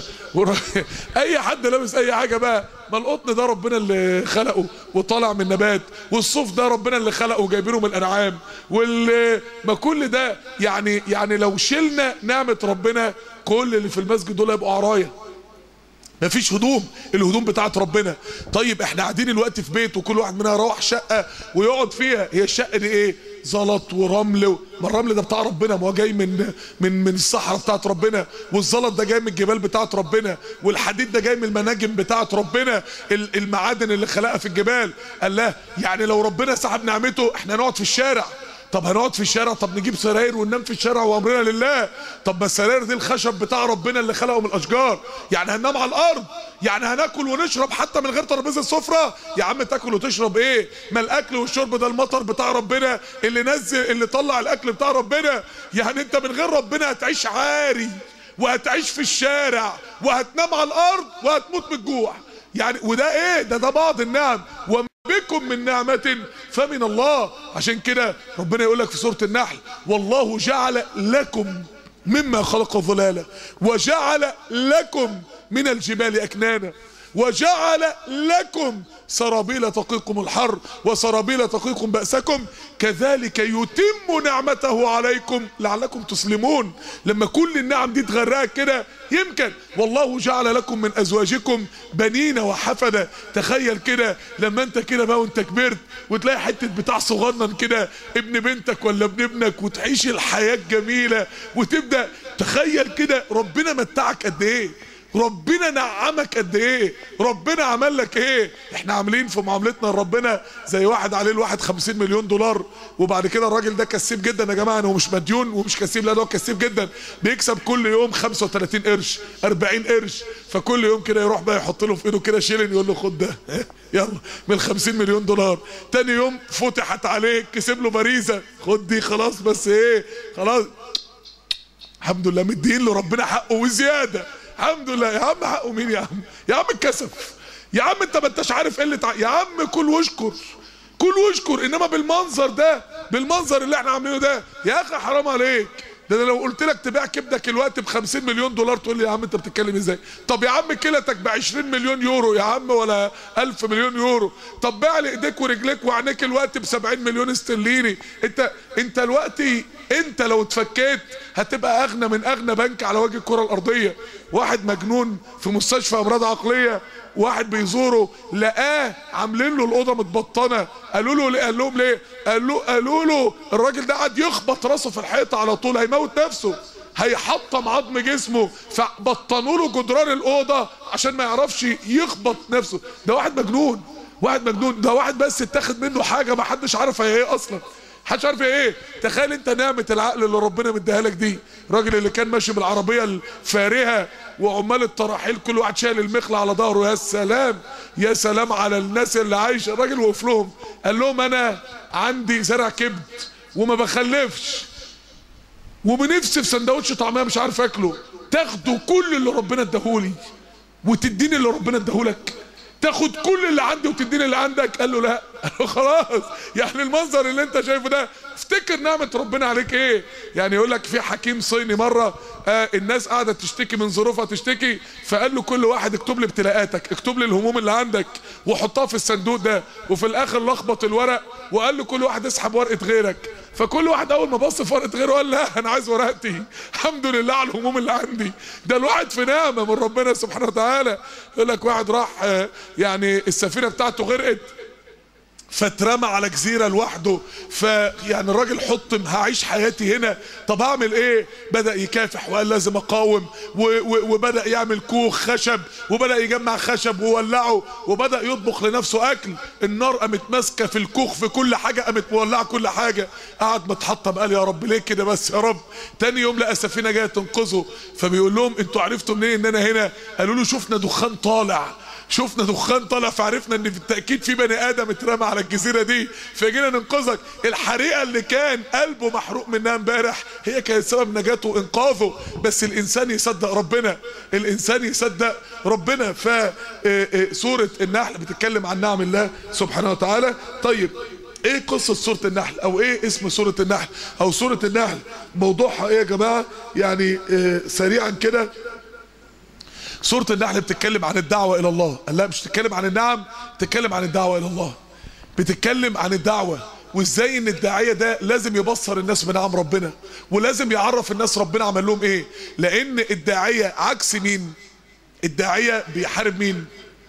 اي حد لابس اي حاجة بقى ما القطن ده ربنا اللي خلقه وطالع من نبات والصوف ده ربنا اللي خلقه وجايبينه من الانعام وال ما كل ده يعني يعني لو شلنا نعمة ربنا كل اللي في المسجد دول يبقوا عرايا مفيش هدوم الهدوم بتاعت ربنا طيب احنا قاعدين الوقت في بيت وكل واحد منها يروح شقة ويقعد فيها هي الشقة دي ايه زلط ورمل ما الرمل ده بتاع ربنا ما هو جاي من من من الصحراء بتاعت ربنا والزلط ده جاي من الجبال بتاعت ربنا والحديد ده جاي من المناجم بتاعت ربنا المعادن اللي خلقها في الجبال قال لا يعني لو ربنا سحب نعمته احنا نقعد في الشارع طب هنقعد في الشارع طب نجيب سراير وننام في الشارع وامرنا لله طب ما السراير دي الخشب بتاع ربنا اللي خلقه من الاشجار يعني هننام على الارض يعني هناكل ونشرب حتى من غير ترابيزه السفره يا عم تاكل وتشرب ايه ما الاكل والشرب ده المطر بتاع ربنا اللي نزل اللي طلع الاكل بتاع ربنا يعني انت من غير ربنا هتعيش عاري وهتعيش في الشارع وهتنام على الارض وهتموت من الجوع يعني وده ايه ده ده بعض النعم وما بكم من نعمة فمن الله عشان كده ربنا يقول لك في سورة النحل والله جعل لكم مما خلق ظلالا وجعل لكم من الجبال أكنانا وجعل لكم سرابيل تقيكم الحر وسرابيل تقيكم بأسكم كذلك يتم نعمته عليكم لعلكم تسلمون لما كل النعم دي تغرقك كده يمكن والله جعل لكم من أزواجكم بنين وحفدة تخيل كده لما انت كده بقى وانت كبرت وتلاقي حتة بتاع صغنن كده ابن بنتك ولا ابن ابنك وتعيش الحياة الجميلة وتبدأ تخيل كده ربنا متعك قد ايه ربنا نعمك قد ايه ربنا عمل لك ايه احنا عاملين في معاملتنا لربنا زي واحد عليه الواحد 50 مليون دولار وبعد كده الراجل ده كسيب جدا يا جماعه هو مش مديون ومش كسيب لا ده هو كسيب جدا بيكسب كل يوم 35 قرش 40 قرش فكل يوم كده يروح بقى يحط له في ايده كده شيلن يقول له خد ده يلا من 50 مليون دولار تاني يوم فتحت عليك كسب له باريزه خد دي خلاص بس ايه خلاص الحمد لله مدين له ربنا حقه وزياده الحمد لله يا عم حقه مين يا عم يا عم اتكسف يا عم انت ما انتش عارف ايه اللي تع... يا عم كل واشكر كل واشكر انما بالمنظر ده بالمنظر اللي احنا عاملينه ده يا اخي حرام عليك ده انا لو قلت لك تبيع كبدك الوقت ب 50 مليون دولار تقول لي يا عم انت بتتكلم ازاي طب يا عم كلتك ب 20 مليون يورو يا عم ولا 1000 مليون يورو طب بيع لي ايديك ورجليك وعينيك الوقت ب 70 مليون استرليني انت انت الوقت انت لو اتفكيت هتبقى اغنى من اغنى بنك على وجه الكره الارضيه واحد مجنون في مستشفى امراض عقليه واحد بيزوره لقاه عاملين له الاوضه متبطنه قالوا له قال لهم ليه قال له قالوا له الراجل ده قاعد يخبط راسه في الحيطه على طول هيموت نفسه هيحطم عظم جسمه فبطنوا له جدران الاوضه عشان ما يعرفش يخبط نفسه ده واحد مجنون واحد مجنون ده واحد بس اتاخد منه حاجه ما حدش عارف هي ايه اصلا محدش عارف ايه تخيل انت نعمة العقل اللي ربنا مديها لك دي الراجل اللي كان ماشي بالعربية الفارهة وعمال التراحيل كل واحد شايل المخلة على ظهره يا سلام يا سلام على الناس اللي عايشة الراجل وقف لهم قال لهم انا عندي زرع كبد وما بخلفش وبنفسي في سندوتش طعميه مش عارف اكله تاخدوا كل اللي ربنا اداهولي وتديني اللي ربنا اداهولك تاخد كل اللي عندي وتديني اللي عندك قال له لا قال له خلاص يعني المنظر اللي انت شايفه ده افتكر نعمة ربنا عليك ايه يعني يقول لك في حكيم صيني مرة آه الناس قاعدة تشتكي من ظروفها تشتكي فقال له كل واحد اكتب لي ابتلاءاتك اكتب لي الهموم اللي عندك وحطها في الصندوق ده وفي الاخر لخبط الورق وقال له كل واحد اسحب ورقة غيرك فكل واحد اول ما بص في ورقه غيره قال لا انا عايز ورقتي الحمد لله على الهموم اللي عندي ده الواحد في نعمه من ربنا سبحانه وتعالى يقول لك واحد راح يعني السفينه بتاعته غرقت فاترمى على جزيرة لوحده فيعني الراجل حط هعيش حياتي هنا طب هعمل ايه بدأ يكافح وقال لازم اقاوم و و وبدأ يعمل كوخ خشب وبدأ يجمع خشب وولعه وبدأ يطبخ لنفسه اكل النار قامت ماسكة في الكوخ في كل حاجة قامت مولعة كل حاجة قعد متحطم قال يا رب ليه كده بس يا رب تاني يوم لقى سفينة جاية تنقذه فبيقول لهم انتوا عرفتوا منين ان انا هنا قالوا له شفنا دخان طالع شفنا دخان طالع فعرفنا ان بالتاكيد في بني ادم اترمى على الجزيره دي فجينا ننقذك الحريقه اللي كان قلبه محروق منها امبارح هي كانت سبب نجاته وانقاذه بس الانسان يصدق ربنا الانسان يصدق ربنا ف سوره النحل بتتكلم عن نعم الله سبحانه وتعالى طيب ايه قصة سورة النحل او ايه اسم سورة النحل او سورة النحل موضوعها ايه يا جماعة يعني اه سريعا كده سورة النحل بتتكلم عن الدعوة إلى الله لا مش بتتكلم عن النعم بتتكلم عن الدعوة إلى الله بتتكلم عن الدعوة وازاي ان الداعية ده لازم يبصر الناس بنعم ربنا ولازم يعرف الناس ربنا عمل لهم ايه لان الداعية عكس مين الداعية بيحارب مين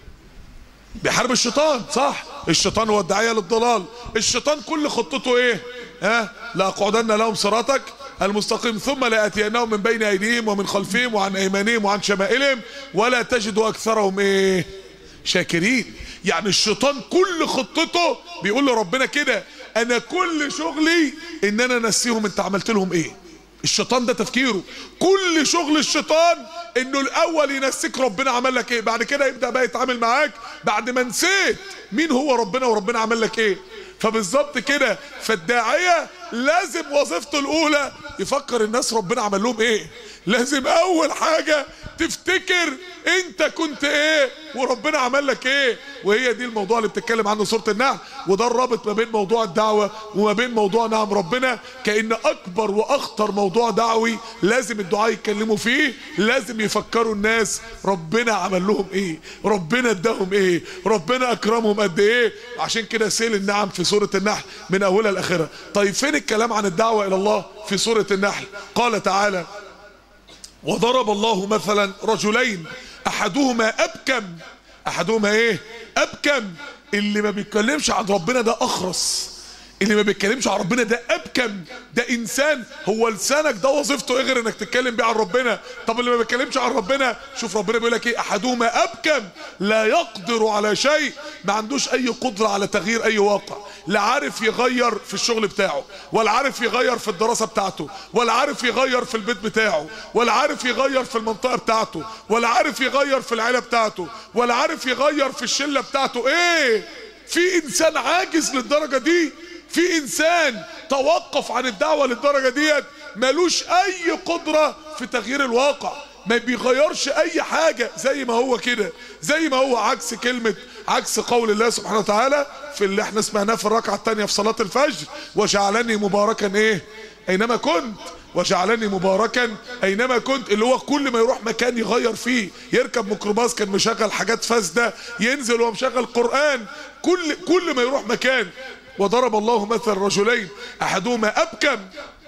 بيحارب الشيطان صح الشيطان هو الداعية للضلال الشيطان كل خطته ايه ها لاقعدن لهم صراطك المستقيم ثم لاتينهم من بين ايديهم ومن خلفهم وعن ايمانهم وعن شمائلهم ولا تجد اكثرهم ايه شاكرين يعني الشيطان كل خطته بيقول لربنا كده انا كل شغلي ان انا انسيهم انت عملت لهم ايه الشيطان ده تفكيره كل شغل الشيطان انه الاول ينسيك ربنا عمل لك ايه بعد كده يبدا بقى يتعامل معاك بعد ما نسيت مين هو ربنا وربنا عمل لك ايه فبالظبط كده فالداعيه لازم وظيفته الاولى يفكر الناس ربنا عمل لهم ايه لازم اول حاجة تفتكر انت كنت ايه وربنا عمل لك ايه وهي دي الموضوع اللي بتتكلم عنه سورة النحل وده الرابط ما بين موضوع الدعوة وما بين موضوع نعم ربنا كأن اكبر واخطر موضوع دعوي لازم الدعاء يتكلموا فيه لازم يفكروا الناس ربنا عمل لهم ايه ربنا اداهم ايه ربنا اكرمهم قد ايه عشان كده سيل النعم في سورة النحل من اولها لاخرها طيب فين الكلام عن الدعوة الى الله في سورة النحل قال تعالى وضرب الله مثلا رجلين احدهما ابكم احدهما ايه ابكم اللي ما بيتكلمش عن ربنا ده اخرس اللي ما بيتكلمش عن ربنا ده ابكم ده انسان هو لسانك ده وظيفته ايه غير انك تتكلم بيه عن ربنا طب اللي ما بيتكلمش عن ربنا شوف ربنا بيقول لك ايه احدهما ابكم لا يقدر على شيء ما عندوش اي قدره على تغيير اي واقع لا عارف يغير في الشغل بتاعه ولا عارف يغير في الدراسه بتاعته ولا عارف يغير في البيت بتاعه ولا عارف يغير في المنطقه بتاعته ولا عارف يغير في العيله بتاعته ولا عارف يغير في الشله بتاعته ايه في انسان عاجز للدرجه دي في انسان توقف عن الدعوة للدرجة ديت ملوش اي قدرة في تغيير الواقع ما بيغيرش اي حاجة زي ما هو كده زي ما هو عكس كلمة عكس قول الله سبحانه وتعالى في اللي احنا سمعناه في الركعة التانية في صلاة الفجر وجعلني مباركا ايه اينما كنت وجعلني مباركا اينما كنت اللي هو كل ما يروح مكان يغير فيه يركب ميكروباص كان مشغل حاجات فاسده ينزل وهو مشغل قران كل كل ما يروح مكان وضرب الله مثل رجلين احدهما ابكم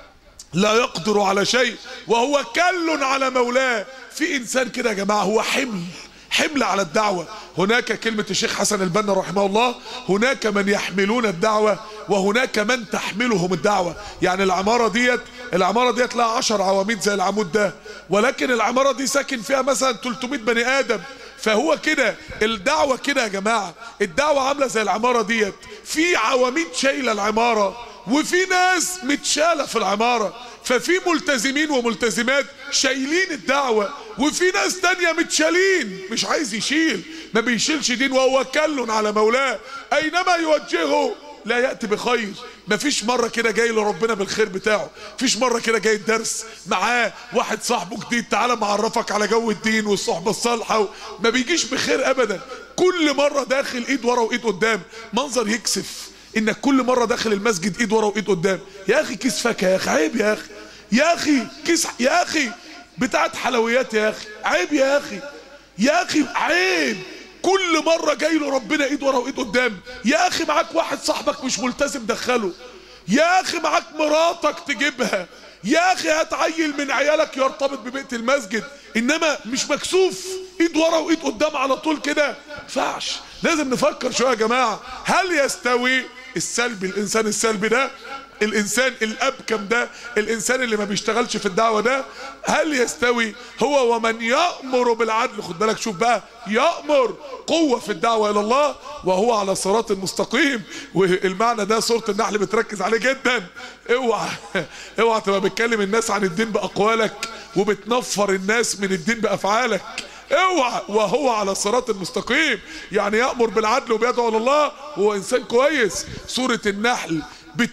لا يقدر على شيء وهو كل على مولاه في انسان كده يا جماعه هو حمل حمل على الدعوة هناك كلمة الشيخ حسن البنا رحمه الله هناك من يحملون الدعوة وهناك من تحملهم الدعوة يعني العمارة ديت العمارة ديت لها عشر عواميد زي العمود ده ولكن العمارة دي ساكن فيها مثلا 300 بني آدم فهو كده الدعوة كده يا جماعة الدعوة عاملة زي العمارة ديت في عواميد شايلة العمارة وفي ناس متشالة في العمارة ففي ملتزمين وملتزمات شايلين الدعوة وفي ناس تانية متشالين مش عايز يشيل ما بيشيلش دين وهو كل على مولاه اينما يوجهه لا يأتي بخير مفيش مرة كده جاي لربنا بالخير بتاعه فيش مرة كده جاي الدرس معاه واحد صاحبه جديد تعالى معرفك على جو الدين والصحبة الصالحة ما بيجيش بخير ابدا كل مرة داخل ايد ورا وايد قدام منظر يكسف انك كل مرة داخل المسجد ايد ورا وايد قدام يا اخي كيس فاكهة يا اخي عيب يا اخي يا اخي كيس يا اخي بتاعت حلويات يا اخي عيب يا اخي يا اخي عيب كل مرة جاي له ربنا ايد ورا وايد قدام يا اخي معاك واحد صاحبك مش ملتزم دخله يا اخي معاك مراتك تجيبها يا اخي هتعيل من عيالك يرتبط ببيئة المسجد انما مش مكسوف ايد ورا وايد قدام على طول كده ينفعش لازم نفكر شويه يا جماعه هل يستوي السلبي الانسان السلبي ده الانسان الابكم ده الانسان اللي ما بيشتغلش في الدعوه ده هل يستوي هو ومن يامر بالعدل خد بالك شوف بقى يامر قوه في الدعوه الى الله وهو على صراط المستقيم والمعنى ده سوره النحل بتركز عليه جدا اوعى اوعى تبقى بتكلم الناس عن الدين باقوالك وبتنفر الناس من الدين بافعالك اوعى وهو على الصراط المستقيم يعني يأمر بالعدل وبيدعو لله هو انسان كويس سورة النحل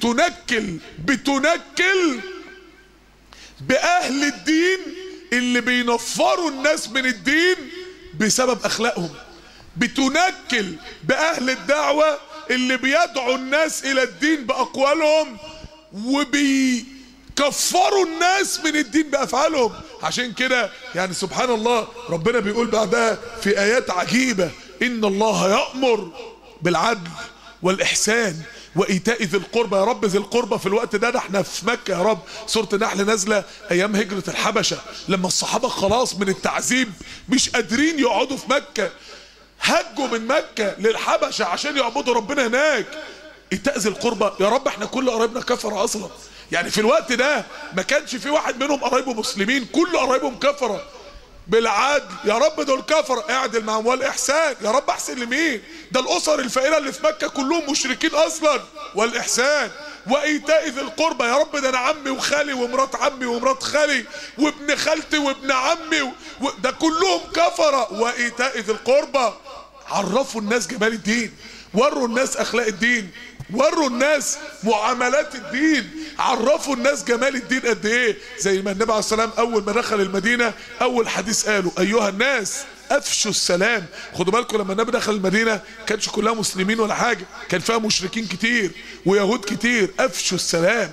بتنكل بتنكل باهل الدين اللي بينفروا الناس من الدين بسبب اخلاقهم بتنكل باهل الدعوة اللي بيدعوا الناس الى الدين باقوالهم وبيكفروا الناس من الدين بافعالهم عشان كده يعني سبحان الله ربنا بيقول بعدها في ايات عجيبة ان الله يأمر بالعدل والاحسان وايتاء ذي القربى يا رب ذي القربى في الوقت ده ده احنا في مكه يا رب سوره النحل نازله ايام هجره الحبشه لما الصحابه خلاص من التعذيب مش قادرين يقعدوا في مكه هجوا من مكه للحبشه عشان يعبدوا ربنا هناك ايتاء ذي القربى يا رب احنا كل قرايبنا كفره اصلا يعني في الوقت ده ما كانش في واحد منهم قرايبه مسلمين كل قرايبهم كفره بالعدل يا رب دول كفر اعدل مع اموال احسان يا رب احسن لمين ده الاسر الفقيره اللي في مكه كلهم مشركين اصلا والاحسان وايتاء ذي القربى يا رب ده انا عمي وخالي ومرات عمي ومرات خالي وابن خالتي وابن عمي و... ده كلهم كفره وايتاء ذي القربى عرفوا الناس جمال الدين وروا الناس اخلاق الدين وروا الناس معاملات الدين عرفوا الناس جمال الدين قد ايه زي ما النبي عليه السلام اول ما دخل المدينه اول حديث قاله ايها الناس افشوا السلام خدوا بالكم لما النبي دخل المدينه كانش كلها مسلمين ولا حاجه كان فيها مشركين كتير ويهود كتير افشوا السلام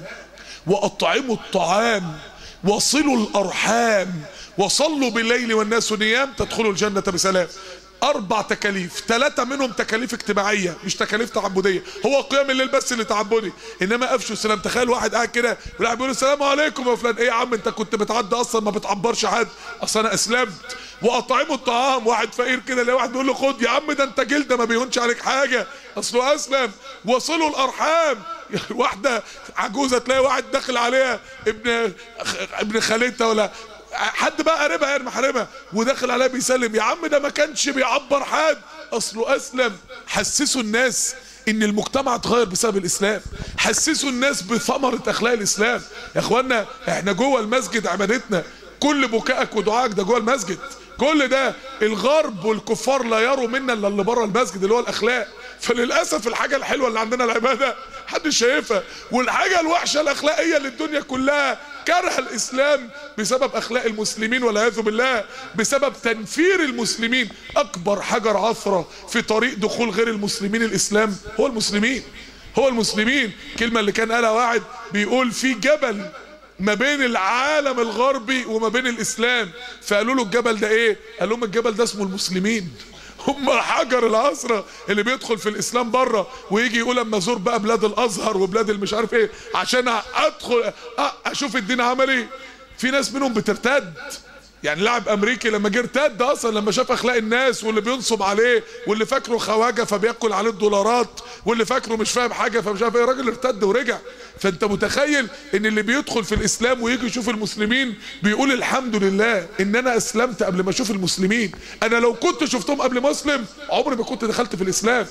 واطعموا الطعام وصلوا الارحام وصلوا بالليل والناس نيام تدخلوا الجنه بسلام اربع تكاليف ثلاثة منهم تكاليف اجتماعية مش تكاليف تعبدية هو قيام الليل بس اللي تعبدي انما افشوا السلام تخيل واحد قاعد كده وراح بيقول السلام عليكم يا فلان ايه يا عم انت كنت بتعدي اصلا ما بتعبرش حد اصلا انا اسلمت واطعموا الطعام واحد فقير كده لا واحد بيقول له خد يا عم ده انت جلده ما بيهونش عليك حاجة اصله اسلم وصلوا الارحام واحدة عجوزة تلاقي واحد داخل عليها ابن ابن خالتها ولا حد بقى قريبها يعني محرمها وداخل عليها بيسلم يا عم ده ما كانش بيعبر حد اصله اسلم حسسوا الناس ان المجتمع اتغير بسبب الاسلام حسسوا الناس بثمرة اخلاق الاسلام يا اخوانا احنا جوه المسجد عبادتنا كل بكائك ودعائك ده جوه المسجد كل ده الغرب والكفار لا يروا منا الا اللي بره المسجد اللي هو الاخلاق فللاسف الحاجه الحلوه اللي عندنا العباده محدش شايفها والحاجه الوحشه الاخلاقيه اللي الدنيا كلها كره الاسلام بسبب اخلاق المسلمين والعياذ بالله بسبب تنفير المسلمين اكبر حجر عثره في طريق دخول غير المسلمين الاسلام هو المسلمين هو المسلمين كلمه اللي كان قالها واحد بيقول في جبل ما بين العالم الغربي وما بين الاسلام فقالوا له الجبل ده ايه قال لهم الجبل ده اسمه المسلمين هم حجر العصرة اللي بيدخل في الاسلام بره ويجي يقول اما ازور بقى بلاد الازهر وبلاد المش عارف ايه عشان ادخل اشوف الدين عمل ايه في ناس منهم بترتد يعني لاعب امريكي لما جه ارتد اصلا لما شاف اخلاق الناس واللي بينصب عليه واللي فاكره خواجه فبياكل عليه الدولارات واللي فاكره مش فاهم حاجه فمش عارف ايه راجل ارتد ورجع فانت متخيل ان اللي بيدخل في الاسلام ويجي يشوف المسلمين بيقول الحمد لله ان انا اسلمت قبل ما اشوف المسلمين انا لو كنت شفتهم قبل ما اسلم عمري ما كنت دخلت في الاسلام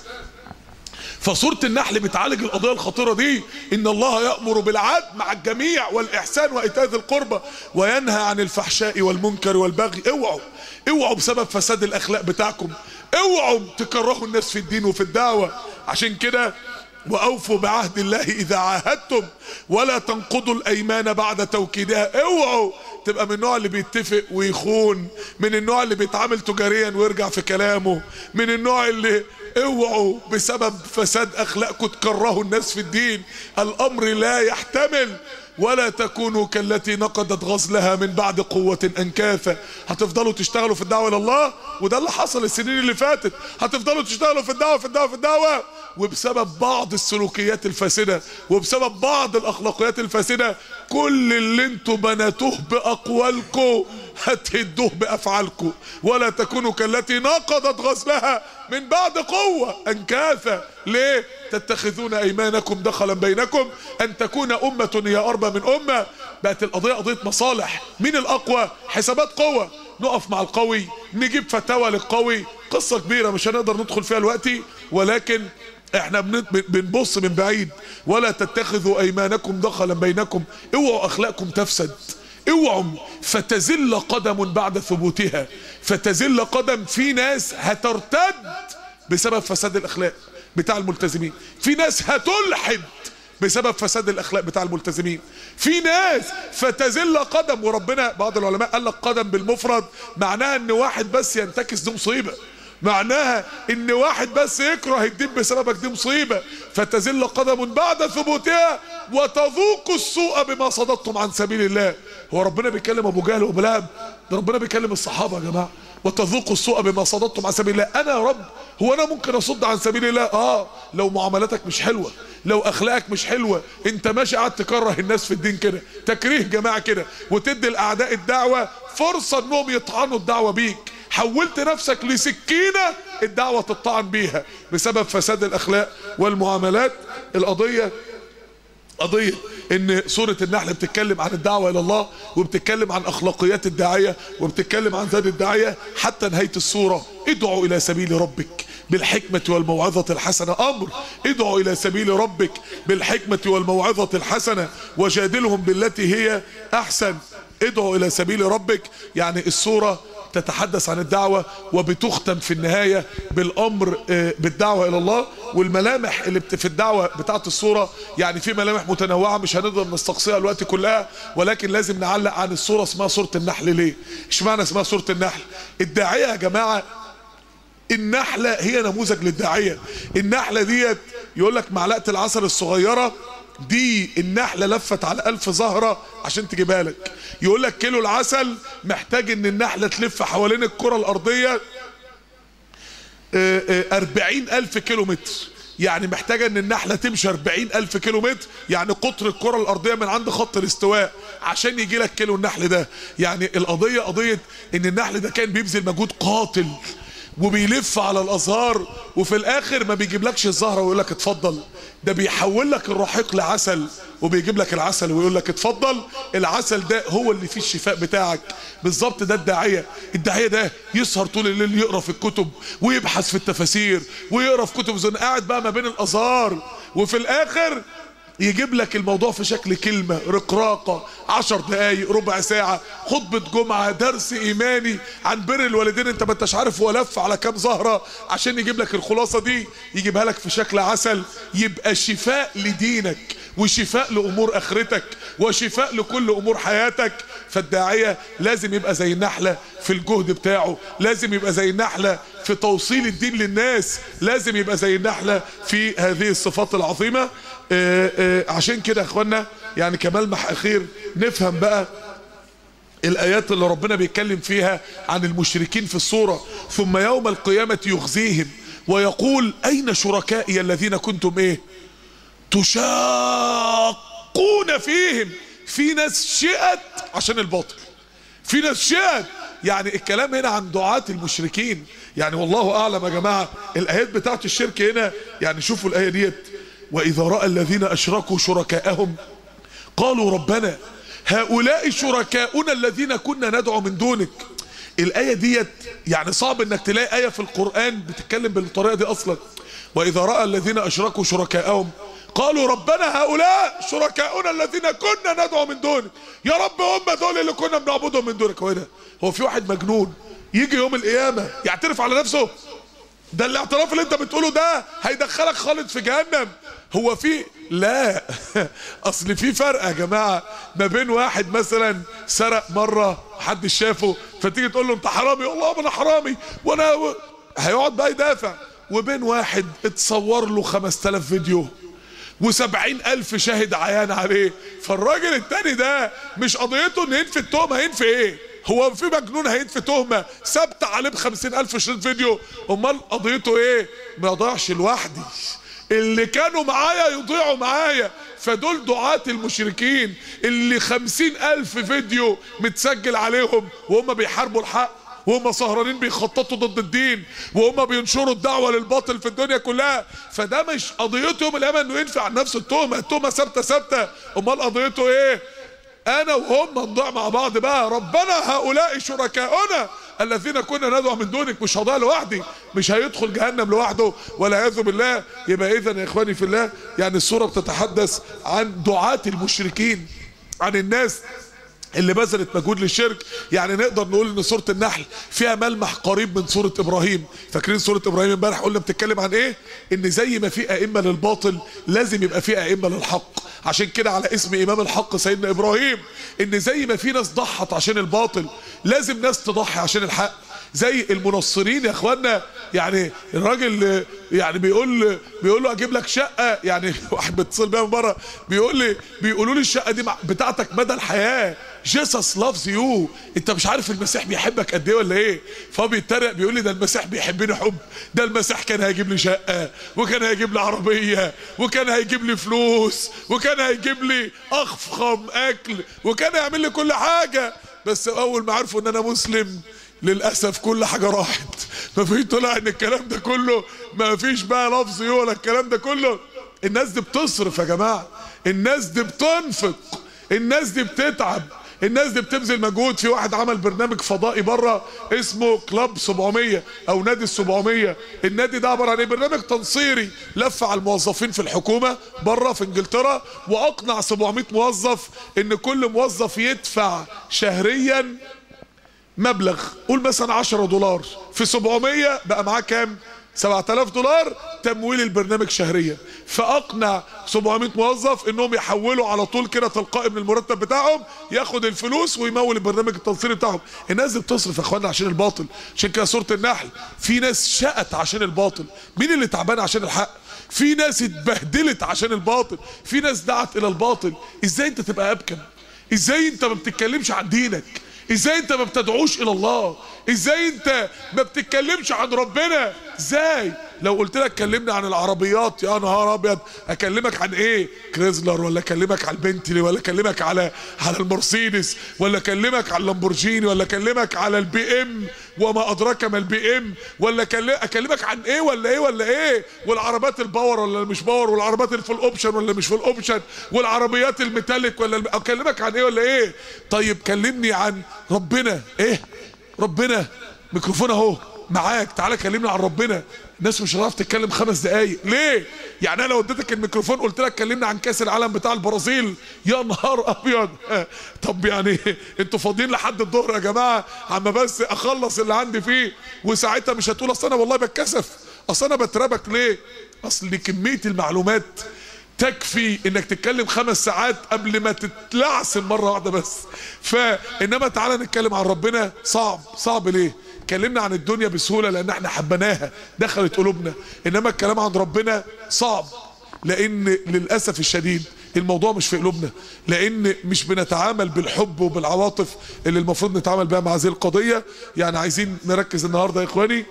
فسورة النحل بتعالج القضية الخطيرة دي إن الله يأمر بالعدل مع الجميع والإحسان وإيتاء ذي القربى وينهى عن الفحشاء والمنكر والبغي اوعوا اوعوا بسبب فساد الأخلاق بتاعكم اوعوا تكرهوا الناس في الدين وفي الدعوة عشان كده وأوفوا بعهد الله إذا عاهدتم ولا تنقضوا الأيمان بعد توكيدها اوعوا تبقى من النوع اللي بيتفق ويخون من النوع اللي بيتعامل تجاريا ويرجع في كلامه من النوع اللي اوعوا بسبب فساد اخلاقكم تكرهوا الناس في الدين الامر لا يحتمل ولا تكونوا كالتي نقضت غزلها من بعد قوة انكاثا هتفضلوا تشتغلوا في الدعوة الى الله وده اللي حصل السنين اللي فاتت هتفضلوا تشتغلوا في الدعوة في الدعوة في الدعوة وبسبب بعض السلوكيات الفاسدة وبسبب بعض الاخلاقيات الفاسدة كل اللي انتوا بناتوه باقوالكم هتهدوه بافعالكم ولا تكونوا كالتي نقضت غزلها من بعد قوة انكاثا ليه تتخذون ايمانكم دخلا بينكم ان تكون امة هي اربى من امة بقت القضية قضية مصالح مين الاقوى حسابات قوة نقف مع القوي نجيب فتاوى للقوي قصة كبيرة مش هنقدر ندخل فيها دلوقتي ولكن احنا بنبص من بعيد ولا تتخذوا ايمانكم دخلا بينكم اوعوا اخلاقكم تفسد اوعوا فتزل قدم بعد ثبوتها فتزل قدم في ناس هترتد بسبب فساد الاخلاق بتاع الملتزمين في ناس هتلحد بسبب فساد الاخلاق بتاع الملتزمين في ناس فتزل قدم وربنا بعض العلماء قال لك قدم بالمفرد معناها ان واحد بس ينتكس دي مصيبه معناها ان واحد بس يكره الدين بسببك دي مصيبة فتزل قدم بعد ثبوتها وتذوق السوء بما صددتم عن سبيل الله هو ربنا بيكلم ابو جهل وابو لهب ده ربنا بيكلم الصحابة يا جماعة وتذوق السوء بما صددتم عن سبيل الله انا يا رب هو انا ممكن اصد عن سبيل الله اه لو معاملاتك مش حلوة لو اخلاقك مش حلوة انت ماشي قاعد تكره الناس في الدين كده تكريه جماعة كده وتدي الاعداء الدعوة فرصة انهم يطعنوا الدعوة بيك حولت نفسك لسكينة الدعوة تطعن بيها بسبب فساد الاخلاق والمعاملات القضية قضية ان سورة النحل بتتكلم عن الدعوة الى الله وبتتكلم عن اخلاقيات الداعية وبتتكلم عن ذات الداعية حتى نهاية السورة ادعوا الى سبيل ربك بالحكمة والموعظة الحسنة امر ادعوا الى سبيل ربك بالحكمة والموعظة الحسنة وجادلهم بالتي هي احسن ادعوا الى سبيل ربك يعني السورة تتحدث عن الدعوة وبتختم في النهاية بالأمر آه، بالدعوة إلى الله والملامح اللي بت- في الدعوة بتاعت الصورة يعني في ملامح متنوعة مش هنقدر نستقصيها الوقت كلها ولكن لازم نعلق عن الصورة اسمها صورة النحل ليه اشمعنى اسمها صورة النحل الداعية يا جماعة النحلة هي نموذج للداعية النحلة ديت يقول لك معلقة العسل الصغيرة دي النحلة لفت على ألف زهرة عشان تجيبها لك يقول لك كيلو العسل محتاج ان النحلة تلف حوالين الكرة الأرضية أربعين ألف كيلو متر يعني محتاجة ان النحلة تمشي أربعين ألف كيلو متر يعني قطر الكرة الأرضية من عند خط الاستواء عشان يجي لك كيلو النحل ده يعني القضية قضية ان النحل ده كان بيبذل مجهود قاتل وبيلف على الازهار وفي الاخر ما بيجيبلكش الزهره ويقول لك اتفضل ده بيحول لك الرحيق لعسل وبيجيب لك العسل ويقول لك اتفضل العسل ده هو اللي فيه الشفاء بتاعك بالظبط ده الداعيه الداعيه ده يسهر طول الليل يقرا في الكتب ويبحث في التفاسير ويقرا في كتب زين قاعد بقى ما بين الازهار وفي الاخر يجيب لك الموضوع في شكل كلمة رقراقة عشر دقايق ربع ساعة خطبة جمعة درس إيماني عن بر الوالدين انت ما انتش عارف هو لف على كام زهرة عشان يجيب لك الخلاصة دي يجيبها لك في شكل عسل يبقى شفاء لدينك وشفاء لأمور آخرتك وشفاء لكل أمور حياتك فالداعية لازم يبقى زي النحلة في الجهد بتاعه لازم يبقى زي النحلة في توصيل الدين للناس لازم يبقى زي النحلة في هذه الصفات العظيمة آه، آه، عشان كده يا اخوانا يعني كملمح اخير نفهم بقى الايات اللي ربنا بيتكلم فيها عن المشركين في الصورة ثم يوم القيامة يخزيهم ويقول اين شركائي الذين كنتم ايه تشاقون فيهم في ناس شئت عشان الباطل في ناس شئت يعني الكلام هنا عن دعاة المشركين يعني والله اعلم يا جماعة الايات بتاعت الشرك هنا يعني شوفوا الاية ديت واذا رأى الذين اشركوا شركاءهم قالوا ربنا هؤلاء شركاؤنا الذين كنا ندعو من دونك الآية ديت يعني صعب انك تلاقي آية في القرآن بتتكلم بالطريقة دي اصلا واذا رأى الذين اشركوا شركاءهم قالوا ربنا هؤلاء شركاؤنا الذين كنا ندعو من دونك يا رب هم دول اللي كنا بنعبدهم من دونك هو إيه ده هو في واحد مجنون يجي يوم القيامة يعترف على نفسه ده الاعتراف اللي انت بتقوله ده هيدخلك خالد في جهنم هو في لا اصل في فرق يا جماعه ما بين واحد مثلا سرق مره حد شافه فتيجي تقول له انت حرامي والله انا حرامي وانا و... هيقعد بقى يدافع وبين واحد اتصور له 5000 فيديو وسبعين ألف شاهد عيان عليه فالراجل التاني ده مش قضيته انه ينفي التهمة هينفي ايه هو في مجنون هينفي تهمة ثابتة عليه بخمسين ألف شريط فيديو امال قضيته ايه ما يضيعش لوحدي اللي كانوا معايا يضيعوا معايا فدول دعاة المشركين اللي خمسين ألف فيديو متسجل عليهم وهم بيحاربوا الحق وهم سهرانين بيخططوا ضد الدين وهم بينشروا الدعوه للباطل في الدنيا كلها فده مش قضيتهم الامل انه ينفع عن نفسه التهمه التهمه ثابته ثابته امال قضيته ايه انا وهم نضيع مع بعض بقى ربنا هؤلاء شركاؤنا الذين كنا ندعو من دونك مش هضيع لوحدي مش هيدخل جهنم لوحده والعياذ بالله يبقى اذا يا اخواني في الله يعني السوره بتتحدث عن دعاة المشركين عن الناس اللي بذلت مجهود للشرك يعني نقدر نقول ان سوره النحل فيها ملمح قريب من سوره ابراهيم فاكرين سوره ابراهيم امبارح قلنا بتتكلم عن ايه ان زي ما في ائمه للباطل لازم يبقى في ائمه للحق عشان كده على اسم امام الحق سيدنا ابراهيم ان زي ما في ناس ضحت عشان الباطل لازم ناس تضحي عشان الحق زي المنصرين يا اخوانا يعني الراجل يعني بيقول بيقول له اجيب لك شقه يعني واحد بيتصل بيا من بره بيقول لي بيقولوا لي الشقه دي بتاعتك مدى الحياه جيسس لافز يو انت مش عارف المسيح بيحبك قد ايه ولا ايه فهو بيتريق بيقول لي ده المسيح بيحبني حب ده المسيح كان هيجيب لي شقه وكان هيجيب لي عربيه وكان هيجيب لي فلوس وكان هيجيب لي افخم اكل وكان هيعمل لي كل حاجه بس اول ما عرفوا ان انا مسلم للاسف كل حاجه راحت ما فيش طلع ان الكلام ده كله ما فيش بقى لفظ يو ولا الكلام ده كله الناس دي بتصرف يا جماعه الناس دي بتنفق الناس دي بتتعب الناس دي بتبذل مجهود في واحد عمل برنامج فضائي بره اسمه كلاب 700 او نادي ال 700 النادي ده عباره عن ايه برنامج تنصيري لف على الموظفين في الحكومه بره في انجلترا واقنع 700 موظف ان كل موظف يدفع شهريا مبلغ قول مثلا 10 دولار في 700 بقى معاه كام 7000 دولار تمويل البرنامج شهريا فاقنع 700 موظف انهم يحولوا على طول كده تلقائي من المرتب بتاعهم ياخد الفلوس ويمول البرنامج التنصيري بتاعهم الناس دي بتصرف يا اخوانا عشان الباطل عشان كده سوره النحل في ناس شقت عشان الباطل مين اللي تعبان عشان الحق في ناس اتبهدلت عشان الباطل في ناس دعت الى الباطل ازاي انت تبقى ابكم ازاي انت ما بتتكلمش عن دينك ازاي انت ما بتدعوش الى الله ازاي انت ما بتتكلمش عن ربنا ازاي لو قلت لك كلمني عن العربيات يا نهار ابيض اكلمك عن ايه كريزلر ولا اكلمك على البنتلي ولا اكلمك على على المرسيدس ولا اكلمك على اللامبورجيني ولا اكلمك على البي ام وما ادراك ما البي ام ولا اكلمك عن ايه ولا ايه ولا ايه والعربيات الباور ولا مش باور والعربيات اللي في الاوبشن ولا مش في الاوبشن والعربيات الميتاليك ولا اكلمك عن ايه ولا ايه طيب كلمني عن ربنا ايه ربنا ميكروفون اهو معاك تعالى كلمنا عن ربنا الناس مش هتعرف تتكلم خمس دقايق ليه يعني انا لو اديتك الميكروفون قلت لك كلمنا عن كاس العالم بتاع البرازيل يا نهار ابيض طب يعني انتوا فاضيين لحد الظهر يا جماعه عم بس اخلص اللي عندي فيه وساعتها مش هتقول اصل انا والله بتكسف اصل انا بتربك ليه اصل كميه المعلومات تكفي انك تتكلم خمس ساعات قبل ما تتلعثم مره واحده بس فانما تعالى نتكلم عن ربنا صعب صعب ليه اتكلمنا عن الدنيا بسهوله لان احنا حبناها دخلت قلوبنا انما الكلام عن ربنا صعب لان للاسف الشديد الموضوع مش في قلوبنا لان مش بنتعامل بالحب وبالعواطف اللي المفروض نتعامل بها مع هذه القضيه يعني عايزين نركز النهارده يا اخواني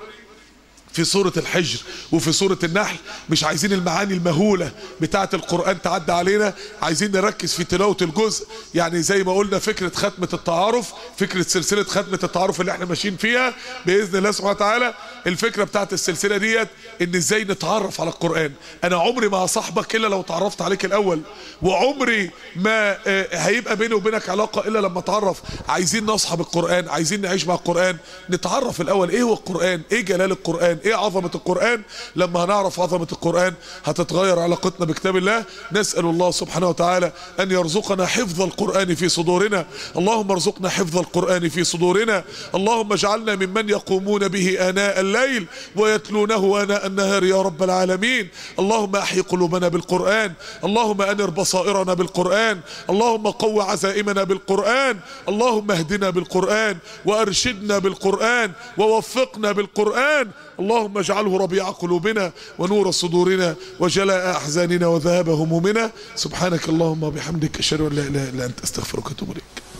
في سورة الحجر وفي سورة النحل مش عايزين المعاني المهولة بتاعة القرآن تعدى علينا عايزين نركز في تلاوة الجزء يعني زي ما قلنا فكرة ختمة التعارف فكرة سلسلة ختمة التعارف اللي احنا ماشيين فيها بإذن الله سبحانه وتعالى الفكرة بتاعة السلسلة ديت ان ازاي نتعرف على القرآن انا عمري ما هصاحبك الا لو تعرفت عليك الاول وعمري ما هيبقى بيني وبينك علاقة الا لما اتعرف عايزين نصحب القرآن عايزين نعيش مع القرآن نتعرف الاول ايه هو القرآن ايه جلال القرآن ايه عظمة القرآن لما هنعرف عظمة القرآن هتتغير علاقتنا بكتاب الله نسأل الله سبحانه وتعالى ان يرزقنا حفظ القرآن في صدورنا اللهم ارزقنا حفظ القرآن في صدورنا اللهم اجعلنا ممن يقومون به آناء الليل ويتلونه آناء النهار يا رب العالمين اللهم احي قلوبنا بالقرآن اللهم انر بصائرنا بالقرآن اللهم قو عزائمنا بالقرآن اللهم اهدنا بالقرآن وارشدنا بالقرآن ووفقنا بالقرآن اللهم اجعله ربيع قلوبنا ونور صدورنا وجلاء احزاننا وذهاب همومنا سبحانك اللهم وبحمدك اشهد ان لا اله الا انت استغفرك واتوب اليك